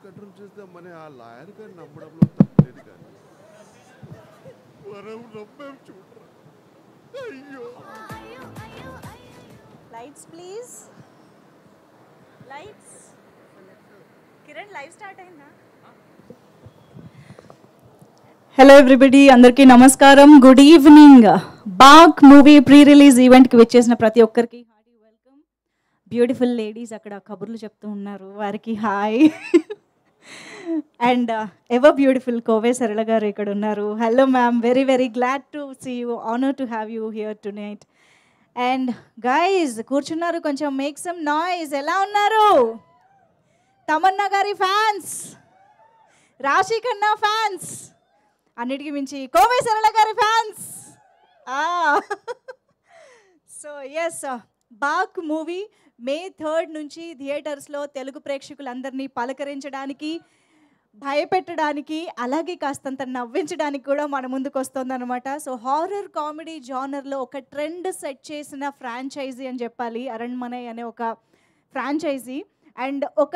Control చేద్దామని ఆ lawyer గారిని నమ్మడంలో తప్పలేదు కానీ మనం నమ్మేం చూడరా అయ్యో lights please lights Kiran live start అయిందా హలో ఎవ్రీబడి అందరికీ నమస్కారం good evening Baak movie pre release ఈవెంట్కి వచ్చేసిన ప్రతి ఒక్కరికి హార్డీ వెల్కమ్ బ్యూటిఫుల్ లేడీస్ అక్కడ కబుర్లు చెప్తూ ఉన్నారు వారికి hi and ever beautiful Kovai Sarala garu ఇక్కడ ఉన్నారు hello ma'am very very glad to see you honour to have you here tonight and guys కూర్చున్నారు కొంచెం మేక్ సమ్ నాయిస్ ఎలా ఉన్నారు తమన్నా గారి ఫ్యాన్స్ రాశి ఖన్నా ఫ్యాన్స్ అన్నిటికీ మించి కోవే సరళ గారి fans so yes Baak movie May third నుంచి థియేటర్స్లో తెలుగు ప్రేక్షకులందరినీ పలకరించడానికి భయపెట్టడానికి అలాగే కాస్తంత నవ్వించడానికి కూడా మన ముందుకు వస్తుందన్నమాట సో హారర్ కామెడీ జానర్లో ఒక ట్రెండ్ సెట్ చేసిన ఫ్రాంచైజీ అని చెప్పాలి అరణ్మనయ్ అనే ఒక ఫ్రాంచైజీ అండ్ ఒక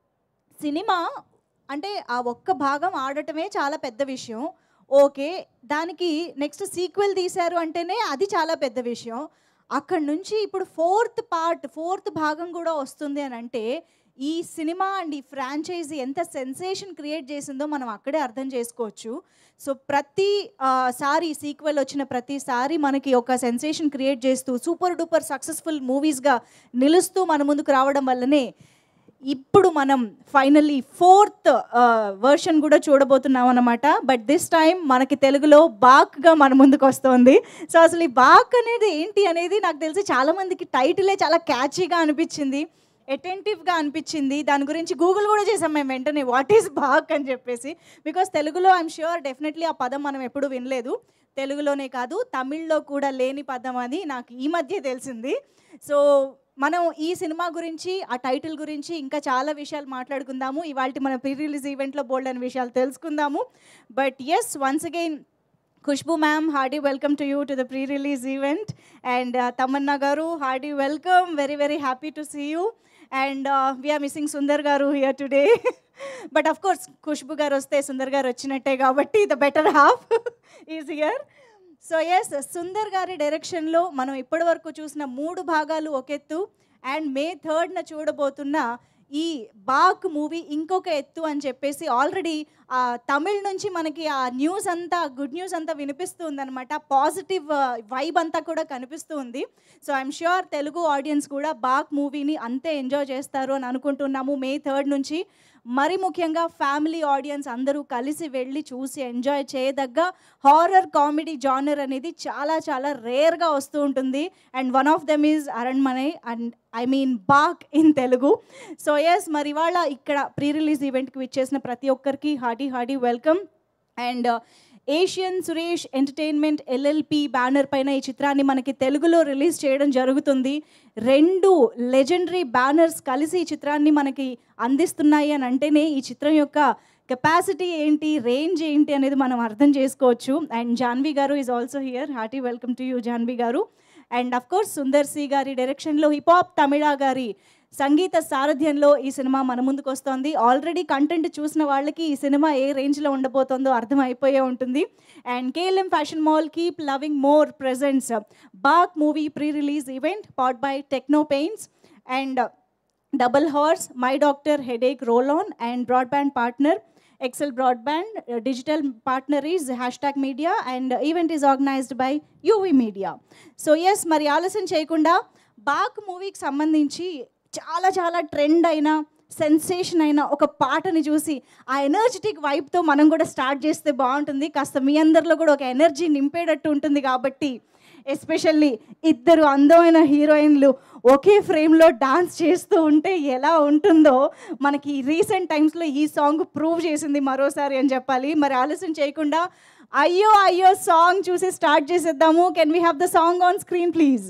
సినిమా అంటే ఆ ఒక్క భాగం ఆడటమే చాలా పెద్ద విషయం ఓకే దానికి నెక్స్ట్ సీక్వెల్ తీశారు అంటేనే అది చాలా పెద్ద విషయం అక్కడ నుంచి ఇప్పుడు ఫోర్త్ పార్ట్ ఫోర్త్ భాగం కూడా వస్తుంది అని అంటే ఈ సినిమా అండ్ ఈ ఫ్రాంచైజీ ఎంత సెన్సేషన్ క్రియేట్ చేసిందో మనం అక్కడే అర్థం చేసుకోవచ్చు సో ప్రతి ఆ, సారి సీక్వెల్ వచ్చిన ప్రతిసారి మనకి ఒక సెన్సేషన్ క్రియేట్ చేస్తూ సూపర్ డూపర్ సక్సెస్ఫుల్ మూవీస్గా నిలుస్తూ మన ముందుకు రావడం వల్లనే ఇప్పుడు మనం ఫైనల్లీ ఫోర్త్ వర్షన్ కూడా చూడబోతున్నాం అనమాట బట్ దిస్ టైం మనకి తెలుగులో బాక్గా మన ముందుకు వస్తుంది సో అసలు ఈ బాక్ అనేది ఏంటి అనేది నాకు తెలిసి చాలామందికి టైటిలే చాలా క్యాచీగా అనిపించింది అటెంటివ్గా అనిపించింది దాని గురించి గూగుల్ కూడా చేసాం మేము వెంటనే వాట్ ఈస్ బాక్ అని చెప్పేసి బికాస్ తెలుగులో ఐఎమ్ ష్యూర్ డెఫినెట్లీ ఆ పదం మనం ఎప్పుడూ వినలేదు తెలుగులోనే కాదు తమిళ్లో కూడా లేని పదం అని నాకు ఈ మధ్య తెలిసింది సో మనం ఈ సినిమా గురించి ఆ టైటిల్ గురించి ఇంకా చాలా విషయాలు మాట్లాడుకుందాము ఇవాళ మన ప్రీ రిలీజ్ ఈవెంట్లో బోల్డ్ అనే విషయాలు తెలుసుకుందాము but yes once again Khushbu ma'am hearty welcome to you to the pre release event and Tamannaah garu hearty welcome very very happy to see you and we're missing Sundar garu here today but of course Khushbu garu వస్తే సుందర్ గారు వచ్చినట్టే కాబట్టి the better half is here so yes Sundar గారి డైరెక్షన్లో మనం ఇప్పటివరకు చూసిన మూడు భాగాలు ఒక ఎత్తు అండ్ మే థర్డ్న చూడబోతున్న ఈ బాక్ మూవీ ఇంకొక ఎత్తు అని చెప్పేసి ఆల్రెడీ ఆ తమిళ్ నుంచి మనకి ఆ న్యూస్ అంతా గుడ్ న్యూస్ అంతా వినిపిస్తుంది అనమాట పాజిటివ్ వైబ్ అంతా కూడా కనిపిస్తూ ఉంది so I'm sure Telugu audience కూడా బాక్ మూవీని అంతే ఎంజాయ్ చేస్తారు అని అనుకుంటున్నాము మే థర్డ్ నుంచి మరి ముఖ్యంగా ఫ్యామిలీ ఆడియన్స్ అందరూ కలిసి వెళ్ళి చూసి ఎంజాయ్ చేయదగ్గ హారర్ కామెడీ జానర్ అనేది చాలా చాలా రేర్గా వస్తూ ఉంటుంది and one of them is Aranmanai and I mean Baak in Telugu so yes మరి ఇవాళ ఇక్కడ ప్రీ రిలీజ్ ఈవెంట్కి విచ్చేసిన ప్రతి ఒక్కరికి hearty hearty welcome and Asian Suresh entertainment LLP banner పైన ఈ చిత్రాన్ని మనకి తెలుగులో రిలీజ్ చేయడం జరుగుతుంది రెండు లెజెండరీ బ్యానర్స్ కలిసి ఈ చిత్రాన్ని మనకి అందిస్తున్నాయి అని అంటేనే ఈ చిత్రం యొక్క కెపాసిటీ ఏంటి రేంజ్ ఏంటి అనేది మనం అర్థం చేసుకోవచ్చు and Janhvi garu is also here hearty welcome to you Janhvi garu and of course Sundar C గారి డైరెక్షన్లో హిప్ హాప్ తమిళ గారి సంగీత సారథ్యంలో ఈ సినిమా మన ముందుకు వస్తోంది ఆల్రెడీ కంటెంట్ చూసిన వాళ్ళకి ఈ సినిమా ఏ రేంజ్లో ఉండబోతోందో అర్థం అయిపోయే ఉంటుంది and KLM fashion mall keep loving more presents Baak movie pre release event powered by techno paints and double horse my doctor headache roll on and broadband partner Excel broadband digital partner is hashtag media and event is organised by UV media so yes మరి ఆలస్యం చేయకుండా back మూవీకి సంబంధించి చాలా చాలా trend అయిన sensation అయిన ఒక పాటని చూసి ఆ ఎనర్జెటిక్ వైబ్తో మనం కూడా స్టార్ట్ చేస్తే బాగుంటుంది కాస్త మీ అందరిలో కూడా ఒక ఎనర్జీ నింపేటట్టు ఉంటుంది కాబట్టి ఎస్పెషల్లీ ఇద్దరు అందమైన హీరోయిన్లు ఒకే ఫ్రేమ్లో డాన్స్ చేస్తూ ఉంటే ఎలా ఉంటుందో మనకి రీసెంట్ టైమ్స్లో ఈ సాంగ్ ప్రూవ్ చేసింది మరోసారి అని చెప్పాలి మరి ఆలస్యం చేయకుండా అయ్యో అయ్యో సాంగ్ చూసి స్టార్ట్ చేసేద్దాము can we have the song on screen please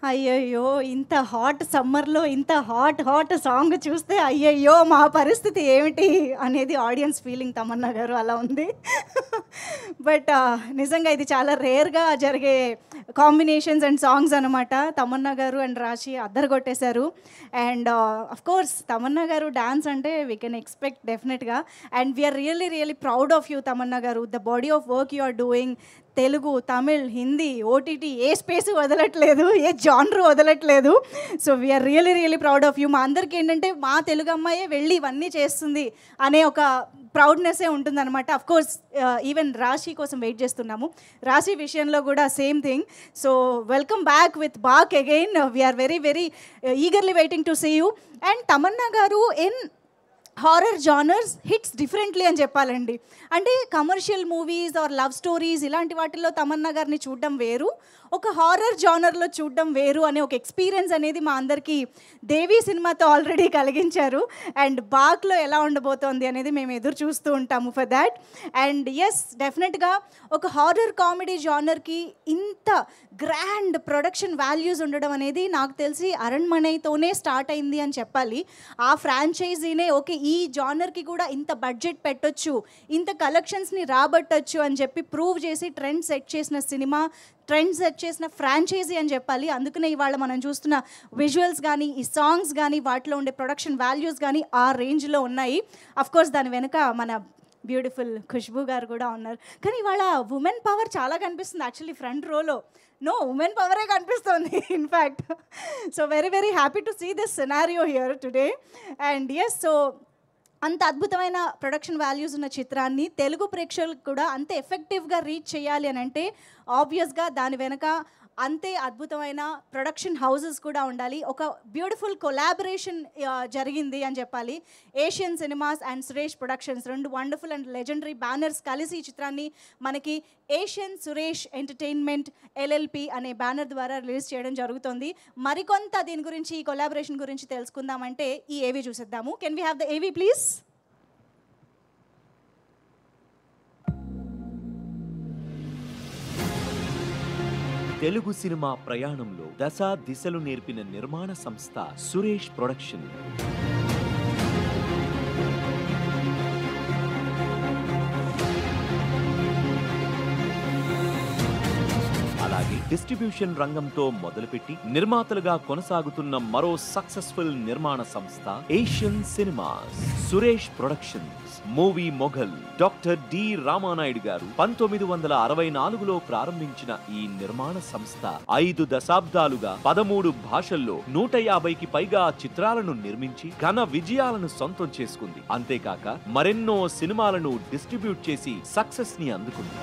అయ్యయ్యో ఇంత హాట్ సమ్మర్లో ఇంత హాట్ హాట్ సాంగ్ చూస్తే అయ్యయ్యో మా పరిస్థితి ఏమిటి అనేది ఆడియన్స్ ఫీలింగ్ తమన్నా గారు అలా ఉంది బట్ నిజంగా ఇది చాలా రేర్గా జరిగే కాంబినేషన్స్ అండ్ సాంగ్స్ అనమాట తమన్నా గారు అండ్ రాశి అద్దరు కొట్టేశారు and of course Tamannaah garu dance అంటే వీ కెన్ ఎక్స్పెక్ట్ డెఫినెట్గా and we're really really proud of you Tamannaah garu the body of work you are doing Telugu Tamil Hindi OTT ఏ స్పేస్ వదలట్లేదు ఏ జానర్ వదలట్లేదు so we're really really proud of you మా అందరికీ ఏంటంటే మా తెలుగు అమ్మాయే వెళ్ళి ఇవన్నీ చేస్తుంది అనే ఒక ప్రౌడ్నెస్సే ఉంటుందన్నమాట అఫ్ కోర్స్ ఈవెన్ రాశి కోసం వెయిట్ చేస్తున్నాము రాశి విషయంలో కూడా same thing so welcome back with Baak again we're very very eagerly waiting to see you and Tamannaah garu in horror genres hits differently అని చెప్పాలండి అంటే commercial movies are love stories ఇలాంటి వాటిల్లో తమన్నా గారిని చూడడం వేరు ఒక హారర్ జానర్లో చూడడం వేరు అనే ఒక ఎక్స్పీరియన్స్ అనేది మా అందరికీ దేవి సినిమాతో ఆల్రెడీ కలిగించారు అండ్ బాక్లో ఎలా ఉండబోతోంది అనేది మేము ఎదురు చూస్తూ ఉంటాము ఫర్ దాట్ అండ్ ఎస్ డెఫినెట్గా ఒక హారర్ కామెడీ జానర్కి ఇంత గ్రాండ్ ప్రొడక్షన్ వాల్యూస్ ఉండడం అనేది నాకు తెలిసి అరణ్మణైతోనే స్టార్ట్ అయింది అని చెప్పాలి ఆ ఫ్రాంచైజీనే ఓకే ఈ జానర్కి కూడా ఇంత బడ్జెట్ పెట్టొచ్చు ఇంత కలెక్షన్స్ని రాబట్టొచ్చు అని చెప్పి ప్రూవ్ చేసి ట్రెండ్ సెట్ చేసిన సినిమా ట్రెండ్ సెట్ చేసిన ఫ్రాంచైజీ అని చెప్పాలి అందుకనే ఇవాళ మనం చూస్తున్న విజువల్స్ కానీ ఈ సాంగ్స్ కానీ వాటిలో ఉండే ప్రొడక్షన్ వాల్యూస్ కానీ ఆ రేంజ్లో ఉన్నాయి అఫ్ కోర్స్ దాని వెనుక మన బ్యూటిఫుల్ ఖుష్బూ గారు కూడా ఉన్నారు కానీ ఇవాళ ఉమెన్ పవర్ చాలా కనిపిస్తుంది యాక్చువల్లీ ఫ్రంట్ రోలో నో ఉమెన్ పవరే కనిపిస్తుంది in fact so very very happy to see this scenario here today and yes so అంత అద్భుతమైన ప్రొడక్షన్ వాల్యూస్ ఉన్న చిత్రాన్ని తెలుగు ప్రేక్షకులకు కూడా అంత ఎఫెక్టివ్గా రీచ్ చేయాలి అని అంటే ఆబ్వియస్గా దాని వెనక అంతే అద్భుతమైన ప్రొడక్షన్ హౌసెస్ కూడా ఉండాలి ఒక బ్యూటిఫుల్ కొలాబరేషన్ జరిగింది అని చెప్పాలి Asian cinemas and Suresh productions రెండు వండర్ఫుల్ అండ్ లెజెండరీ బ్యానర్స్ కలిసి ఈ చిత్రాన్ని మనకి ఏషియన్ సురేష్ ఎంటర్టైన్మెంట్ ఎల్ఎల్పి అనే బ్యానర్ ద్వారా రిలీజ్ చేయడం జరుగుతుంది మరికొంత దీని గురించి ఈ కొలాబరేషన్ గురించి తెలుసుకుందామంటే ఈ ఏవి చూసేద్దాము can we have the AV please Telugu సినిమా ప్రయాణంలో దశ దిశలు నేర్పిన నిర్మాణ సంస్థ సురేష్ ప్రొడక్షన్ అలాగే డిస్ట్రిబ్యూషన్ రంగంతో మొదలుపెట్టి నిర్మాతలుగా కొనసాగుతున్న మరో సక్సెస్ఫుల్ నిర్మాణ సంస్థ Asian cinemas Suresh productions movie mogul doctor D Ramanaidu garu పంతొమ్మిది వందల అరవై నాలుగులో ప్రారంభించిన ఈ నిర్మాణ సంస్థ ఐదు దశాబ్దాలుగా పదమూడు భాషల్లో నూట యాభైకి పైగా చిత్రాలను నిర్మించి ఘన విజయాలను సొంతం చేసుకుంది అంతేకాక మరెన్నో సినిమాలను డిస్ట్రిబ్యూట్ చేసి సక్సెస్ ని అందుకుంది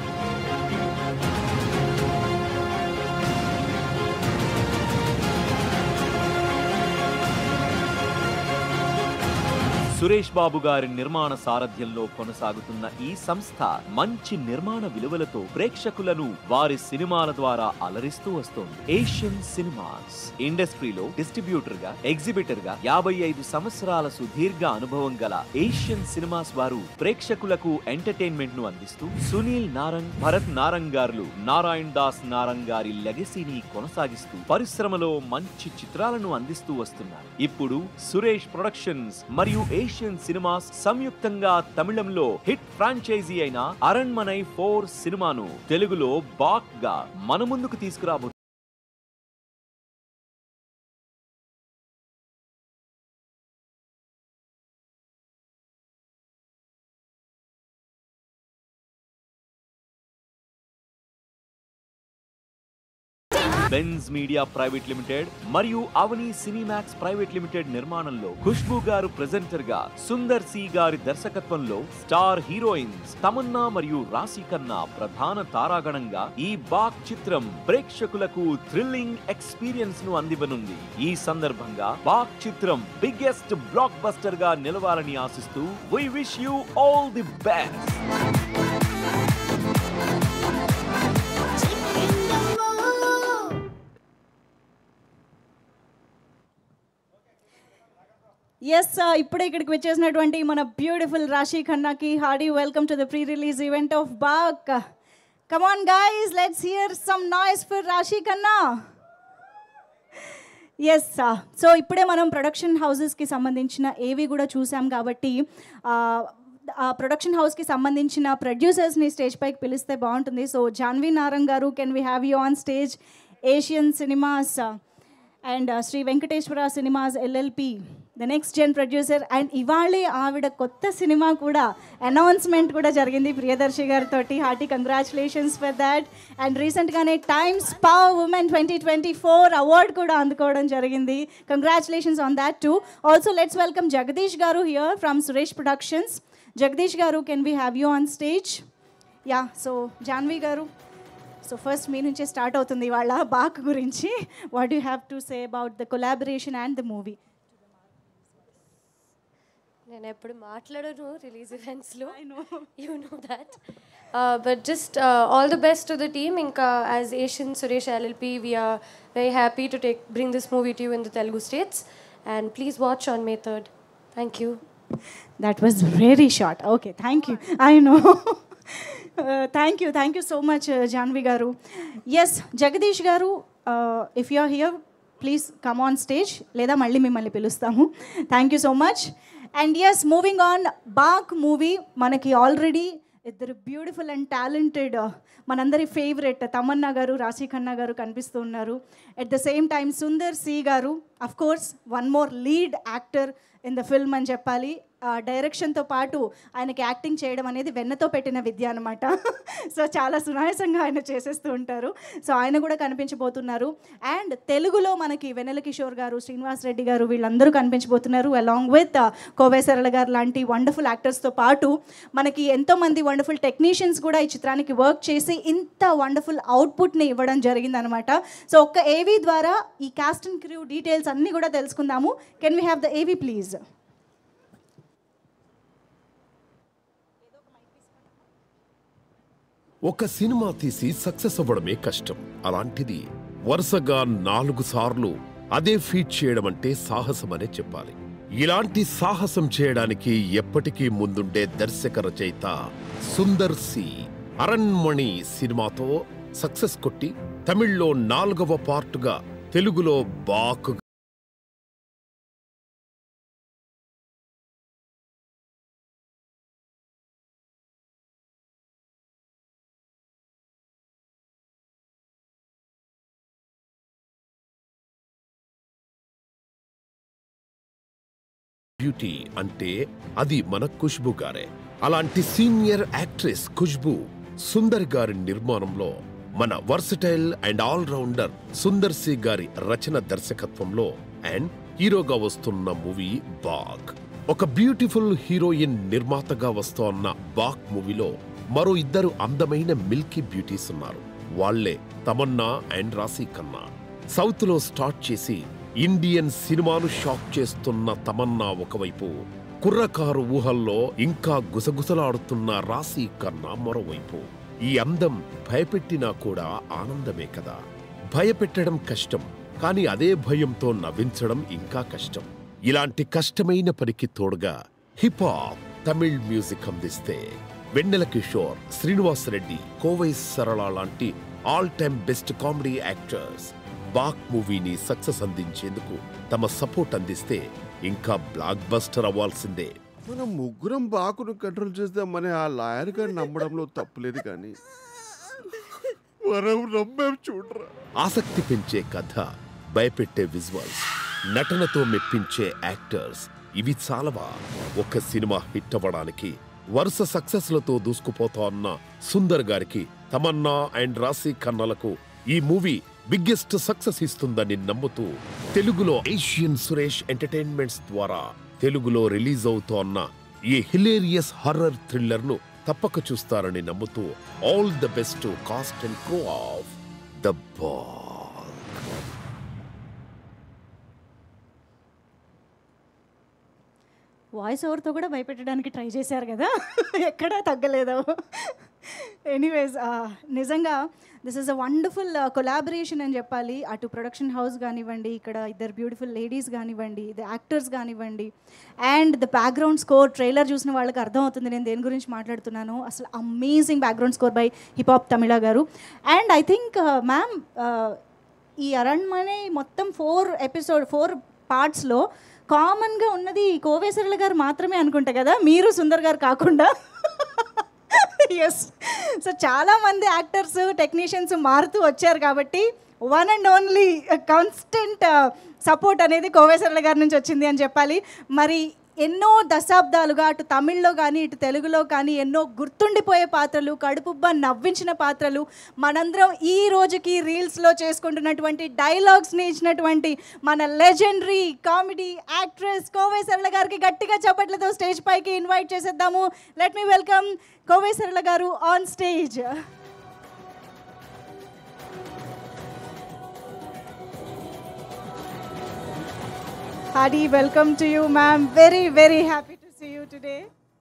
సురేష్ బాబు గారి నిర్మాణ సారథ్యంలో కొనసాగుతున్న ఈ సంస్థ మంచి నిర్మాణ విలువలతో ప్రేక్షకులను వారి సినిమాల ద్వారా అలరిస్తూ వస్తోంది ఏషియన్ సినిమాస్ ఇండస్ట్రీలో డిస్ట్రిబ్యూటర్ గా ఎగ్జిబిటర్ గా యాభై ఐదు సంవత్సరాల సుదీర్ఘ అనుభవం గల ఏషియన్ సినిమాస్ వారు ప్రేక్షకులకు ఎంటర్టైన్మెంట్ ను అందిస్తూ సునీల్ నారంగ్ భరత్ నారంగ్ గారు నారాయణ్ దాస్ నారంగ్ గారి లెగసీని కొనసాగిస్తూ పరిశ్రమలో మంచి చిత్రాలను అందిస్తూ వస్తున్నారు ఇప్పుడు సురేష్ ప్రొడక్షన్స్ మరియు ఏషియన్ సినిమాస్ సంయుక్తంగా తమిళంలో హిట్ ఫ్రాంచైజీ అయిన అరణ్మనై ఫోర్ సినిమాను తెలుగులో బాక్ గా మన ముందుకు తీసుకురాబో బెన్స్ మీడియా ప్రైవేట్ లిమిటెడ్ మరియు అవని సినీమాక్స్ ప్రైవేట్ లిమిటెడ్ నిర్మాణంలో ఖుష్బు గారు ప్రెజెంటర్ గా సుందర్ సి గారి దర్శకత్వంలో స్టార్ హీరోయిన్స్ తమన్నా మరియు రాశి కన్నా ప్రధాన తారాగణంగా ఈ బాక్ చిత్రం ప్రేక్షకులకు థ్రిల్లింగ్ ఎక్స్పీరియన్స్ ను అందివ్వనుంది ఈ సందర్భంగా బాక్ చిత్రం బిగ్గెస్ట్ బ్లాక్ బస్టర్ గా నిలవాలని ఆశిస్తూ we wish you all the best yes ఇప్పుడే ఇక్కడికి వచ్చేసినటువంటి మన బ్యూటిఫుల్ రాశి ఖన్నాకి hearty welcome to the pre release event of Baak come on guys let's hear some noise for Raashi Khanna yes so ఇప్పుడే మనం ప్రొడక్షన్ హౌసెస్కి సంబంధించిన ఏవి కూడా చూసాం కాబట్టి ఆ, ఆ ప్రొడక్షన్ హౌస్కి సంబంధించిన ప్రొడ్యూసర్స్ని స్టేజ్ పైకి పిలిస్తే బాగుంటుంది so Janhvi Narang garu can we have you on stage Asian cinemas and Shri Venkateswara cinemas LLP the next gen producer and ఇవాళే ఆవిడ కొత్త సినిమా కూడా అనౌన్స్మెంట్ కూడా జరిగింది ప్రియదర్శి గారితో hearty congratulations for that and రీసెంట్గానే Times power women twenty twenty four award కూడా అందుకోవడం జరిగింది congratulations on that too also let's welcome Jagadish garu here from Suresh productions Jagadish garu can we have you on stage ya so Janhvi garu so first మీ నుంచే start అవుతుంది వాళ్ళ బాక్ గురించి what you have to say about the collaboration and the movie నేను ఎప్పుడు మాట్లాడను release ఈవెంట్స్లో you know that but just all the best to the team ఇంకా as Asian Suresh LLP we're very happy to take bring this movie to you in the Telugu states and please watch on May third thank you that was very short okay thank you I know thank you thank you so much Janhvi garu yes Jagadish garu if you are here please come on stage లేదా మళ్ళీ మిమ్మల్ని పిలుస్తాము thank you so much and yes moving on Baak movie మనకి already ఇద్దరు beautiful and talented మనందరి favourite Tamannaah garu Raashi Khanna garu కనిపిస్తూ ఉన్నారు at the same time Sundar C garu of course one more lead actor in the film అని చెప్పాలి డైరెక్షన్తో పాటు ఆయనకి యాక్టింగ్ చేయడం అనేది వెన్నతో పెట్టిన విద్య అనమాట సో చాలా సునాయాసంగా ఆయన చేసేస్తూ ఉంటారు సో ఆయన కూడా కనిపించబోతున్నారు అండ్ తెలుగులో మనకి వెన్నెల కిషోర్ గారు శ్రీనివాస్ రెడ్డి గారు వీళ్ళందరూ కనిపించబోతున్నారు అలాంగ్ విత్ కోవే సరళ గారు లాంటి వండర్ఫుల్ యాక్టర్స్తో పాటు మనకి ఎంతోమంది వండర్ఫుల్ టెక్నీషియన్స్ కూడా ఈ చిత్రానికి వర్క్ చేసి ఇంత వండర్ఫుల్ అవుట్పుట్ని ఇవ్వడం జరిగిందనమాట సో ఒక్క ఏవీ ద్వారా ఈ కాస్ట్ అండ్ క్రూ డీటెయిల్స్ అన్నీ కూడా తెలుసుకుందాము can we have the AV please ఒక సినిమా తీసి సక్సెస్ అవ్వడమే కష్టం అలాంటిది వరుసగా నాలుగు సార్లు అదే ఫీట్ చేయడం అంటే సాహసమనే చెప్పాలి ఇలాంటి సాహసం చేయడానికి ఎప్పటికీ ముందుండే దర్శక రచయిత సుందర్ సి అరణ్మణి సినిమాతో సక్సెస్ కొట్టి తమిళ్లో నాలుగవ పార్టుగా తెలుగులో బాకు బ్యూటీ అంటే అది మన ఖుష్బు గారే అలాంటి సీనియర్ యాక్ట్రెస్ ఖుష్బు సుందర్ గారి నిర్మాణంలో మన versatile and all rounder Sundar C గారి రచన దర్శకత్వంలో అండ్ హీరోగా వస్తున్న మూవీ బాగ్ ఒక బ్యూటిఫుల్ హీరోయిన్ నిర్మాతగా వస్తోన్న బాగ్ మూవీలో మరో ఇద్దరు అందమైన మిల్కీ బ్యూటీస్ ఉన్నారు వాళ్లే తమన్నా అండ్ రాశీ ఖన్నా సౌత్ లో స్టార్ట్ చేసి ఇండియన్ సినిమాను షాక్ చేస్తున్న తమన్నా ఒకవైపు కుర్రకారు ఊహల్లో ఇంకా గుసగుసలాడుతున్న రాశి కన్నా మరోవైపు ఈ అందం భయపెట్టినా కూడా ఆనందమే కదా భయపెట్టడం కష్టం కానీ అదే భయంతో నవ్వించడం ఇంకా కష్టం ఇలాంటి కష్టమైన పనికి తోడుగా హిప్ హాప్ తమిళ్ మ్యూజిక్ అందిస్తే వెన్నెల కిషోర్ శ్రీనివాస్ రెడ్డి కోవై సరళ లాంటి all time best comedy actors Baak మూవీని సక్సెస్ అందించేందుకు తమ సపోర్ట్ అందిస్తే ఇంకా బ్లాక్ బస్టర్ అవ్వాల్సిందే మనం ముగ్గురం బాకును కంట్రోల్ చేద్దామని ఆ లాయర్ గారు నమ్మడంలో తప్పులేదు కానీ మనం నమ్మేం చూడరా ఆసక్తి పెంచే కథ భయపెట్టే విజువల్స్ నటనతో మెప్పించే యాక్టర్స్ ఇవి చాలవా ఒక సినిమా హిట్ అవ్వడానికి వరుస సక్సెస్లతో దూసుకుపోతోన్న సుందర్ గారికి తమన్నా అండ్ రాశి ఖన్నాలకు ఈ మూవీ బిగ్గెస్ట్ సక్సెస్ ఇస్తుందని నమ్ముతూ తెలుగులో ఏషియన్ సురేష్ ఎంటర్టైన్మెంట్స్ ద్వారా తెలుగులో రిలీజ్ అవుతోన్న ఈ హిలేరియస్ హర్రర్ థ్రిల్లర్ ను తప్పక చూస్తారని నమ్ముతూ all the best cast and crew of the ball voice ఓవర్తో కూడా భయపెట్టడానికి ట్రై చేశారు కదా ఎక్కడా తగ్గలేదు ఎనీవేస్ నిజంగా this is a wonderful collaboration అని చెప్పాలి అటు ప్రొడక్షన్ హౌస్ కానివ్వండి ఇక్కడ ఇద్దరు బ్యూటిఫుల్ లేడీస్ కానివ్వండి ద యాక్టర్స్ కానివ్వండి and the background score trailer చూసిన వాళ్ళకి అర్థమవుతుంది నేను దేని గురించి మాట్లాడుతున్నాను అసలు amazing background score by hip hop Tamizha గారు అండ్ ఐ థింక్ మ్యామ్ ఈ అరణ్మనే మొత్తం ఫోర్ ఎపిసోడ్ ఫోర్ పార్ట్స్లో కామన్గా ఉన్నది కోవేశ్వరుల గారు మాత్రమే అనుకుంటా కదా మీరు సుందర్ గారు కాకుండా ఎస్ సో చాలామంది యాక్టర్స్ టెక్నీషియన్స్ మారుతూ వచ్చారు కాబట్టి one and only constant support అనేది కోవేశ్వరుల గారి నుంచి వచ్చింది అని చెప్పాలి మరి ఎన్నో దశాబ్దాలుగా అటు తమిళ్లో కానీ ఇటు తెలుగులో కానీ ఎన్నో గుర్తుండిపోయే పాత్రలు కడుపుబ్బ నవ్వించిన పాత్రలు మనందరం ఈ రోజుకి రీల్స్లో చేసుకుంటున్నటువంటి డైలాగ్స్ని ఇచ్చినటువంటి మన లెజెండరీ కామెడీ యాక్ట్రెస్ కోవేశ్వరుల గారికి గట్టిగా చప్పట్లతో స్టేజ్ పైకి ఇన్వైట్ చేసేద్దాము లెట్ మీ వెల్కమ్ కోవేశ్వరుల గారు on stage hearty welcome to you ma'am very very happy to see you today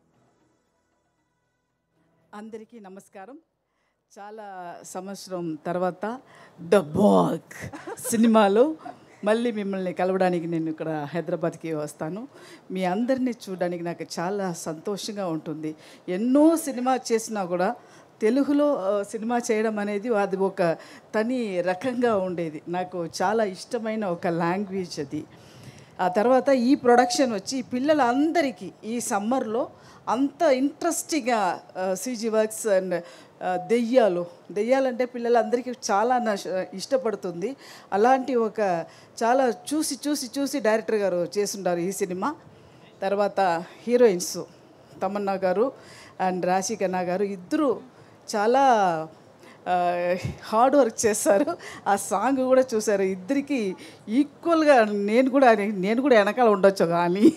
అందరికీ నమస్కారం చాలా సంవత్సరం తర్వాత ద బాగ్ సినిమాలో మళ్ళీ మిమ్మల్ని కలవడానికి నేను ఇక్కడ హైదరాబాద్కి వస్తాను మీ అందరినీ చూడడానికి నాకు చాలా సంతోషంగా ఉంటుంది ఎన్నో సినిమా చేసినా కూడా తెలుగులో ఆ, సినిమా చేయడం అనేది అది ఒక తని రకంగా ఉండేది నాకు చాలా ఇష్టమైన ఒక లాంగ్వేజ్ అది ఆ తర్వాత ఈ ప్రొడక్షన్ వచ్చి పిల్లలందరికీ ఈ సమ్మర్లో అంత ఇంట్రెస్టింగ్గా సీజీ వర్క్స్ అండ్ దెయ్యాలు దెయ్యాలంటే పిల్లలందరికీ చాలా నష- ఇష్టపడుతుంది అలాంటి ఒక చాలా చూసి చూసి చూసి డైరెక్టర్ గారు చేస్తుంటారు ఈ సినిమా తర్వాత హీరోయిన్స్ తమన్నా గారు అండ్ రాశి ఖన్నా గారు ఇద్దరు చాలా హార్డ్ వర్క్ చేస్తారు ఆ సాంగ్ కూడా చూసారు ఇద్దరికి ఈక్వల్గా నేను కూడా నేను కూడా వెనకాల ఉండొచ్చు కానీ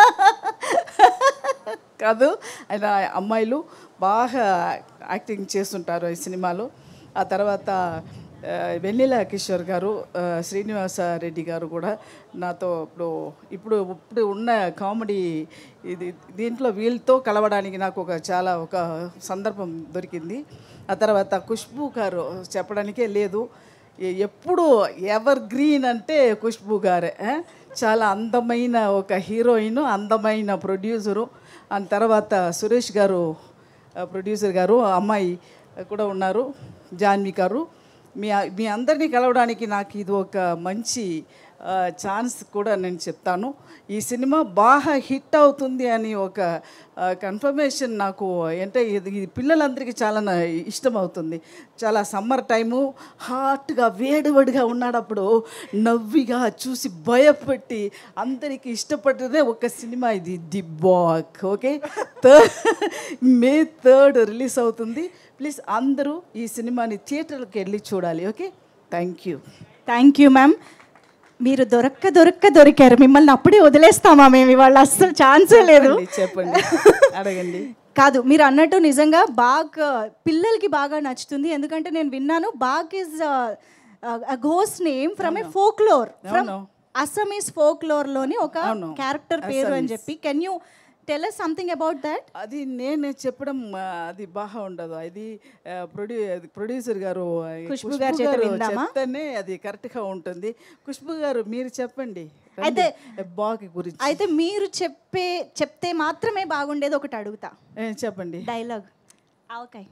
కాదు ఆయన అమ్మాయిలు బాగా యాక్టింగ్ చేస్తుంటారు ఈ సినిమాలో ఆ తర్వాత ఆ, వెన్నెల కిషోర్ గారు ఆ, శ్రీనివాస రెడ్డి గారు కూడా నాతో ఇప్పుడు ఇప్పుడు ఇప్పుడు ఉన్న కామెడీ ఇది దీంట్లో వీళ్ళతో కలవడానికి నాకు ఒక చాలా ఒక సందర్భం దొరికింది ఆ తర్వాత ఖుష్బూ గారు చెప్పడానికే లేదు ఎ- ఎప్పుడు ఎవర్ గ్రీన్ అంటే ఖుష్బూ గారే ఆ? చాలా అందమైన ఒక హీరోయిన్ అందమైన ప్రొడ్యూసరు ఆ తర్వాత సురేష్ గారు ఆ, ప్రొడ్యూసర్ గారు అమ్మాయి కూడా ఉన్నారు జాన్వి గారు మీ మీ అందరినీ కలవడానికి నాకు ఇది ఒక మంచి ఆ, ఛాన్స్ కూడా నేను చెప్తాను ఈ సినిమా బాగా హిట్ అవుతుంది అని ఒక ఆ, కన్ఫర్మేషన్ నాకు అంటే ఇది ఇది పిల్లలందరికీ చాలా నా- ఇష్టం అవుతుంది చాలా సమ్మర్ టైము హాట్గా వేడివేడిగా ఉన్నాడప్పుడు నవ్విగా చూసి భయపెట్టి అందరికీ ఇష్టపడ్డదే ఒక సినిమా ఇది the Baak okay third May third release అవుతుంది ప్లీజ్ అందరూ ఈ సినిమాని థియేటర్కి వెళ్ళి చూడాలి okay thank you thank you ma'am మీరు దొరక్క దొరక్క దొరికారు మిమ్మల్ని అప్పుడే వదిలేస్తామా మేము ఇవాళ అస్సలు ఛాన్సే లేదు చెప్పండి అడగండి కాదు మీరు అన్నట్టు నిజంగా బాగ్ పిల్లలకి బాగా నచ్చుతుంది ఎందుకంటే నేను విన్నాను Baak is ghost name from a folklore from అవును. అసమీస్ ఫోక్లోర్ లోని ఒక అవును. క్యారెక్టర్ పేరు అని Assamese. చెప్పి can you tell us something about that అది నేను చెప్పడం ఆ, అది బాగా ఉండదు అది ప్రొడ్యూ ప్రొడ్యూసర్ గారు ఆ, ఖుష్బు గారి చేత గారు విందామా? చెప్తేనే అది కరెక్ట్గా ఉంటుంది ఖుష్బు గారు మీరు చెప్పండి అయితే- బాగా గురించి అయితే మీరు చెప్పే చెప్తే మాత్రమే బాగుండేది ఒకటి అడుగుతా ఏ, చెప్పండి డైలాగ్ ఆవకాయ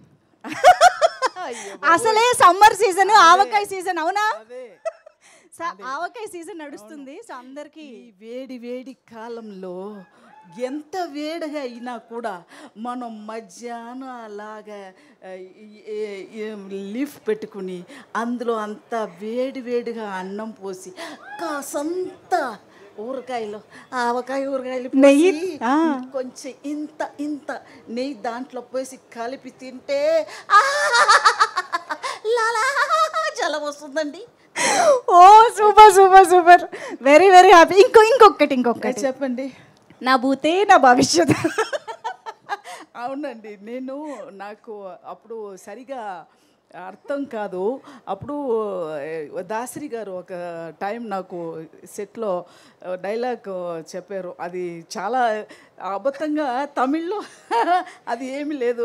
అసలే సమ్మర్ సీజన్ ఆవకాయ సీజన్ అవునా అదే స- ఆవకాయ సీజన్ నడుస్తుంది సో అందరికి ఈ వేడి వేడి కాలంలో ఎంత వేడిగా అయినా కూడా మనం మధ్యాహ్నం అలాగా ఆ, ఈ- ఈ- ఈ లీఫ్ పెట్టుకుని అందులో అంత వేడి వేడిగా అన్నం పోసి కాసంత ఊరకాయలు ఆవకాయ ఊరకాయలు పోసి, నెయ్యి? ఆ. కొంచెం ఇంత ఇంత నెయ్యి దాంట్లో పోసి కలిపి తింటే ఆ, లాలా జలం వస్తుందండి oh super super super very very happy ఇంకో ఇంకొకటి ఇంకొకటి చెప్పండి నా భూతే నా భవిష్యత్ అవునండి నేను నాకు అప్పుడు సరిగా అర్థం కాదు అప్పుడు ఏ, దాసరి గారు ఒక టైం నాకు సెట్లో డైలాగ్ చెప్పారు అది చాలా అబద్ధంగా తమిళ్లో అది ఏమీ లేదు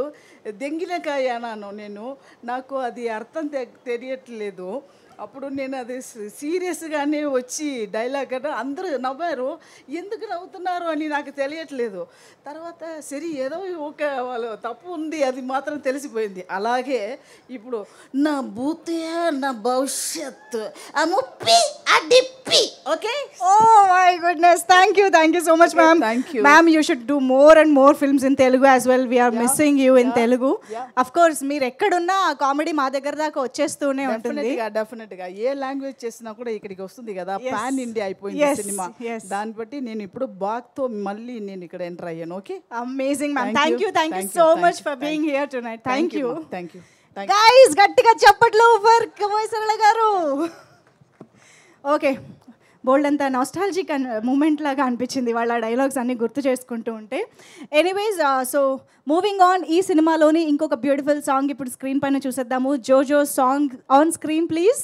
దెంగినకాయ అన్నాను నేను నాకు అది అర్థం తె- తెలియట్లేదు అప్పుడు నేను అది సీ- సీరియస్గానే వచ్చి డైలాగ్ అంటే అందరూ నవ్వారు ఎందుకు నవ్వుతున్నారు అని నాకు తెలియట్లేదు తర్వాత సరే ఏదో ఒక వాళ్ళు తప్పు ఉంది అది మాత్రం తెలిసిపోయింది అలాగే ఇప్పుడు నా భూతే నా భవిష్యత్ ఆ ముప్పి ఆ డిప్పి okay oh my goodness thank you thank you so much ma'am thank you. Ma'am you should do more and more films in Telugu as well we're missing you in Telugu of course మీరు ఎక్కడున్నా ఆ కామెడీ మా దగ్గర దాకా వచ్చేస్తూనే ఉంటుంది డెఫినెట్గా డెఫినెట్గా ఏ language చేసినా కూడా ఇక్కడికి వస్తుంది కదా పాన్ ఇండియా అయిపోయింది Yes, సినిమా yes. దాన్ని బట్టి నేను ఇప్పుడు బాగ్తో మళ్ళీ నేను ఇక్కడ ఎంటర్ అయ్యాను okay amazing ma'am Thank thank you, you thank you thank you, so thank much you, for thank being here tonight thank you thank you guys గట్టిగా చప్పట్లు ఫర్ కమోయ్ సరళ గారు ఓకే బోల్డ్ అంతా నాస్టాలజిక్ మూమెంట్ లాగా అనిపించింది వాళ్ళ dialogues అన్ని గుర్తు చేసుకుంటూ ఉంటే ఎనీవేస్ సో మూవింగ్ ఆన్ ఈ సినిమాలోని ఇంకొక బ్యూటిఫుల్ సాంగ్ ఇప్పుడు స్క్రీన్ పైన చూసేద్దాము జోజో song on screen please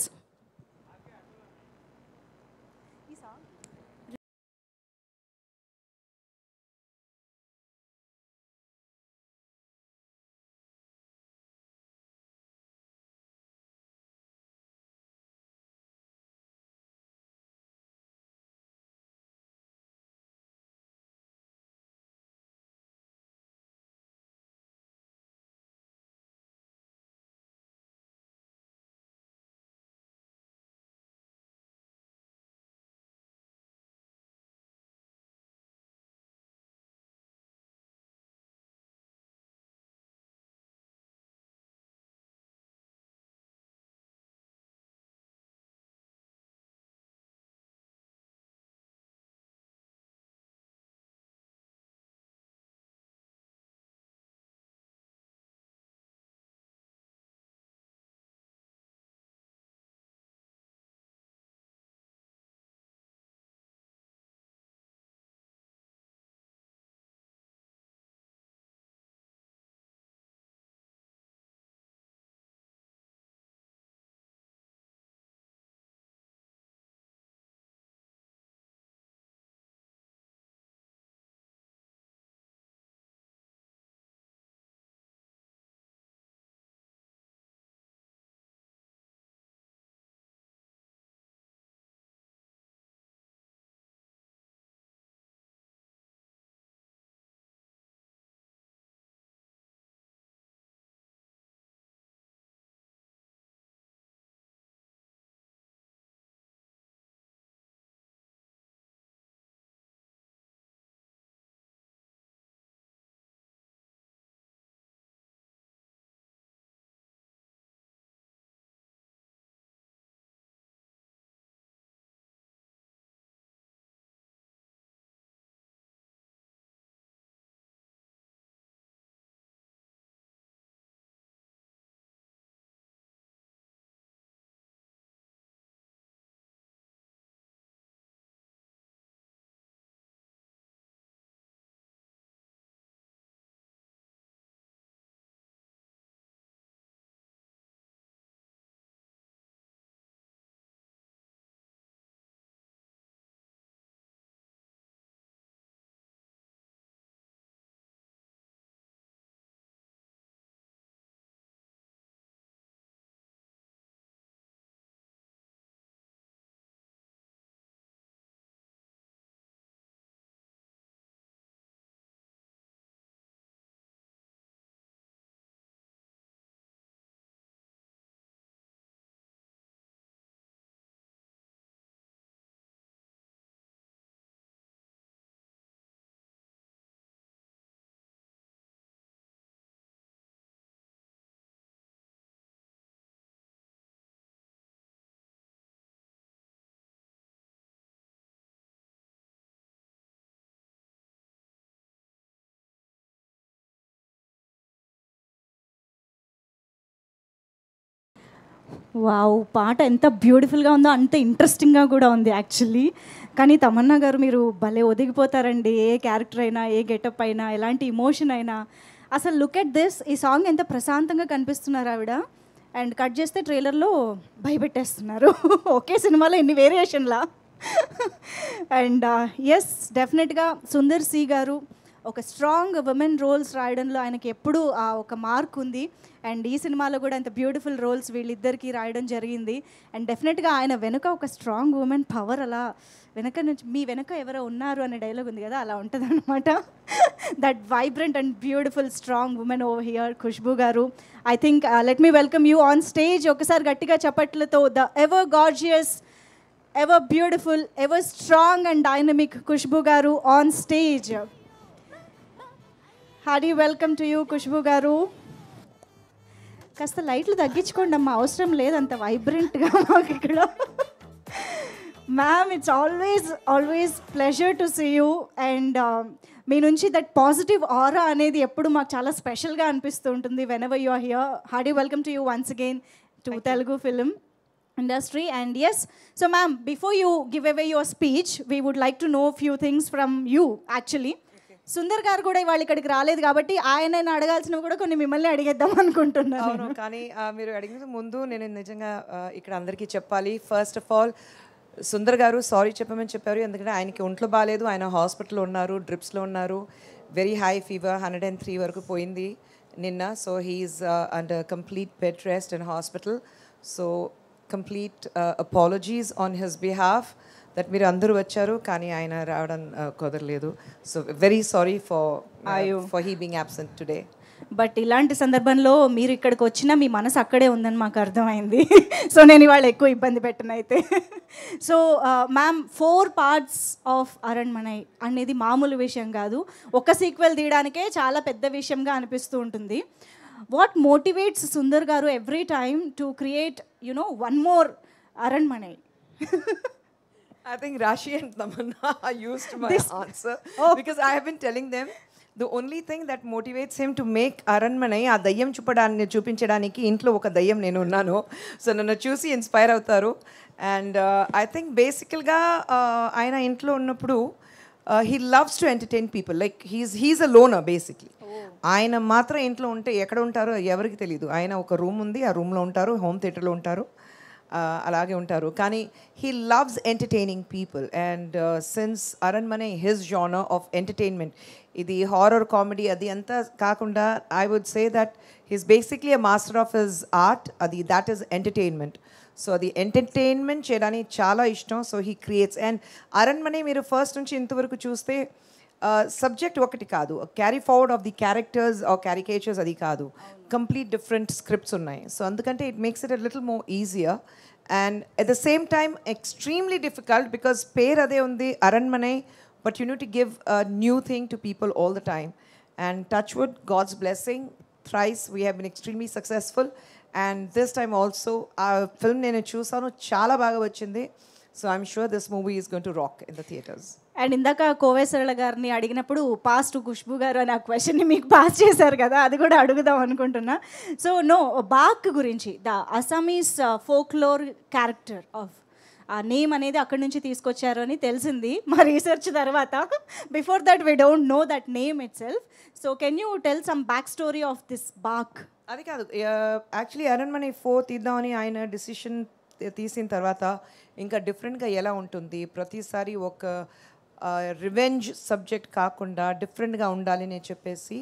wow పాట ఎంత బ్యూటిఫుల్గా ఉందో అంత ఇంట్రెస్టింగ్గా కూడా ఉంది యాక్చువల్లీ కానీ తమన్నా గారు మీరు భలే ఒదిగిపోతారండి ఏ క్యారెక్టర్ అయినా ఏ గెటప్ అయినా ఎలాంటి ఇమోషన్ అయినా అసలు లుక్ ఎట్ దిస్ ఈ సాంగ్ ఎంత ప్రశాంతంగా కనిపిస్తున్నారు ఆవిడ అండ్ కట్ చేస్తే ట్రైలర్లో భయపెట్టేస్తున్నారు ఒకే సినిమాలో ఎన్ని వేరియేషన్లా అండ్ ఎస్ డెఫినెట్గా సుందర్ సి గారు ఒక స్ట్రాంగ్ ఉమెన్ రోల్స్ రాయడంలో ఆయనకి ఎప్పుడూ ఆ ఒక మార్క్ ఉంది అండ్ ఈ సినిమాలో కూడా అంత బ్యూటిఫుల్ రోల్స్ వీళ్ళిద్దరికీ రాయడం జరిగింది అండ్ డెఫినెట్గా ఆయన వెనుక ఒక స్ట్రాంగ్ ఉమెన్ పవర్ అలా వెనక నుంచి మీ వెనక ఎవరో ఉన్నారు అనే డైలాగ్ ఉంది కదా అలా ఉంటుంది అనమాట that vibrant and beautiful strong women over here Khushbu గారు I think let me welcome you on stage ఒకసారి గట్టిగా చప్పట్లతో the ever gorgeous ever beautiful ever strong and dynamic Khushbu గారు on stage hearty welcome to you Khushbu గారు కాస్త లైట్లు తగ్గించుకోండి అమ్మా అవసరం లేదు అంత వైబ్రెంట్గా మాకు ఇక్కడ ma'am it's always always pleasure to see you and మీ నుంచి దట్ పాజిటివ్ ఆరా అనేది ఎప్పుడు మాకు చాలా స్పెషల్గా అనిపిస్తూ ఉంటుంది whenever you are here hearty welcome to you once again to Telugu film industry and yes so ma'am before you give away your speech we would like to know few things from you actually Sundar గారు కూడా ఇవాళ ఇక్కడికి రాలేదు కాబట్టి ఆయన అడగాల్సినవి కూడా కొన్ని మిమ్మల్ని అడిగేద్దాం అనుకుంటున్నాను అవును కానీ ఆ, మీరు అడిగిన ముందు నేను నిజంగా ఆ, ఇక్కడ అందరికీ చెప్పాలి ఫస్ట్ ఆఫ్ ఆల్ సుందర్ గారు సారీ చెప్పమని చెప్పారు ఎందుకంటే ఆయనకి ఒంట్లో బాగాలేదు ఆయన హాస్పిటల్లో ఉన్నారు డ్రిప్స్లో ఉన్నారు very high fever hundred and three వరకు పోయింది నిన్న so he's under complete bed rest in hospital so complete apologies on his behalf that మీరు అందరూ వచ్చారు కానీ ఆయన రావడం ఆ, కుదరలేదు so very sorry for for he being absent today but ఇలాంటి సందర్భంలో మీరు ఇక్కడికి వచ్చినా మీ మనసు అక్కడే ఉందని మాకు అర్థమైంది సో నేను ఇవాళ ఎక్కువ ఇబ్బంది పెట్టను అయితే so ma'am four parts of Aranmanai అనేది మామూలు విషయం కాదు ఒక సీక్వెల్ తీయడానికే చాలా పెద్ద విషయంగా అనిపిస్తూ ఉంటుంది వాట్ మోటివేట్స్ సుందర్ గారు every time to create you know one more Aranmanai I think Rashi and Tamanna are used to my answer because I have been telling them the only thing that motivates him to make Aranmanai ఆ దయ్యం చూపడాన్ని చూపించడానికి ఇంట్లో ఒక దయ్యం నేను ఉన్నాను so నన్ను చూసి ఇన్స్పైర్ అవుతారు అండ్ ఐ థింక్ బేసికల్గా ఆయన ఇంట్లో ఉన్నప్పుడు he loves to entertain people like he's he's a loner basically ఆయన మాత్రం ఇంట్లో ఉంటే ఎక్కడ ఉంటారో ఎవరికి తెలియదు ఆయన ఒక రూమ్ ఉంది ఆ రూమ్లో ఉంటారు హోమ్ థియేటర్లో ఉంటారు ఆ, అలాగే ఉంటారు కానీ he loves entertaining people and since Aranmanai his genre of entertainment ఇది హారర్ కామెడీ అది అంతా కాకుండా I would say that he's basically a master of his art అది దాట్ ఈస్ ఎంటర్టైన్మెంట్ సో అది ఎంటర్టైన్మెంట్ చేయడానికి చాలా ఇష్టం so he creates and Aranmanai మీరు ఫస్ట్ నుంచి ఇంతవరకు చూస్తే సబ్జెక్ట్ ఒకటి కాదు carry forward of the characters or caricatures అది కాదు కంప్లీట్ డిఫరెంట్ స్క్రిప్ట్స్ ఉన్నాయి సో అందుకంటే it makes it a little more easier and at the same time extremely difficult because పేరు అదే ఉంది Aranmanai but you need to give new thing to people all the time and touch wood God's blessing thrice we have been extremely successful and this time also ఆ film నేను చూసాను చాలా బాగా వచ్చింది so I'm sure this movie is gonna rock in the theatres and ఇందాక కోవేశ్వరల గారిని అడిగినప్పుడు పాస్ టు ఖుష్బు గారు అని ఆ క్వశ్చన్ని మీకు పాస్ చేశారు కదా అది కూడా అడుగుదాం అనుకుంటున్నా సో నో బాక్ గురించి the Assamese folklore character of a name అనేది అక్కడి నుంచి తీసుకొచ్చారు అని తెలిసింది మా రీసెర్చ్ తర్వాత before that we don't know that name itself so can you tell some back story of this Baak అది కాదు యాక్చువల్లీ అరణ్మణి ఫోర్ తీద్దామని ఆయన డిసిషన్ తీసిన తర్వాత ఇంకా డిఫరెంట్గా ఎలా ఉంటుంది ప్రతిసారి ఒక రివెంజ్ సబ్జెక్ట్ కాకుండా డిఫరెంట్గా ఉండాలి అని చెప్పేసి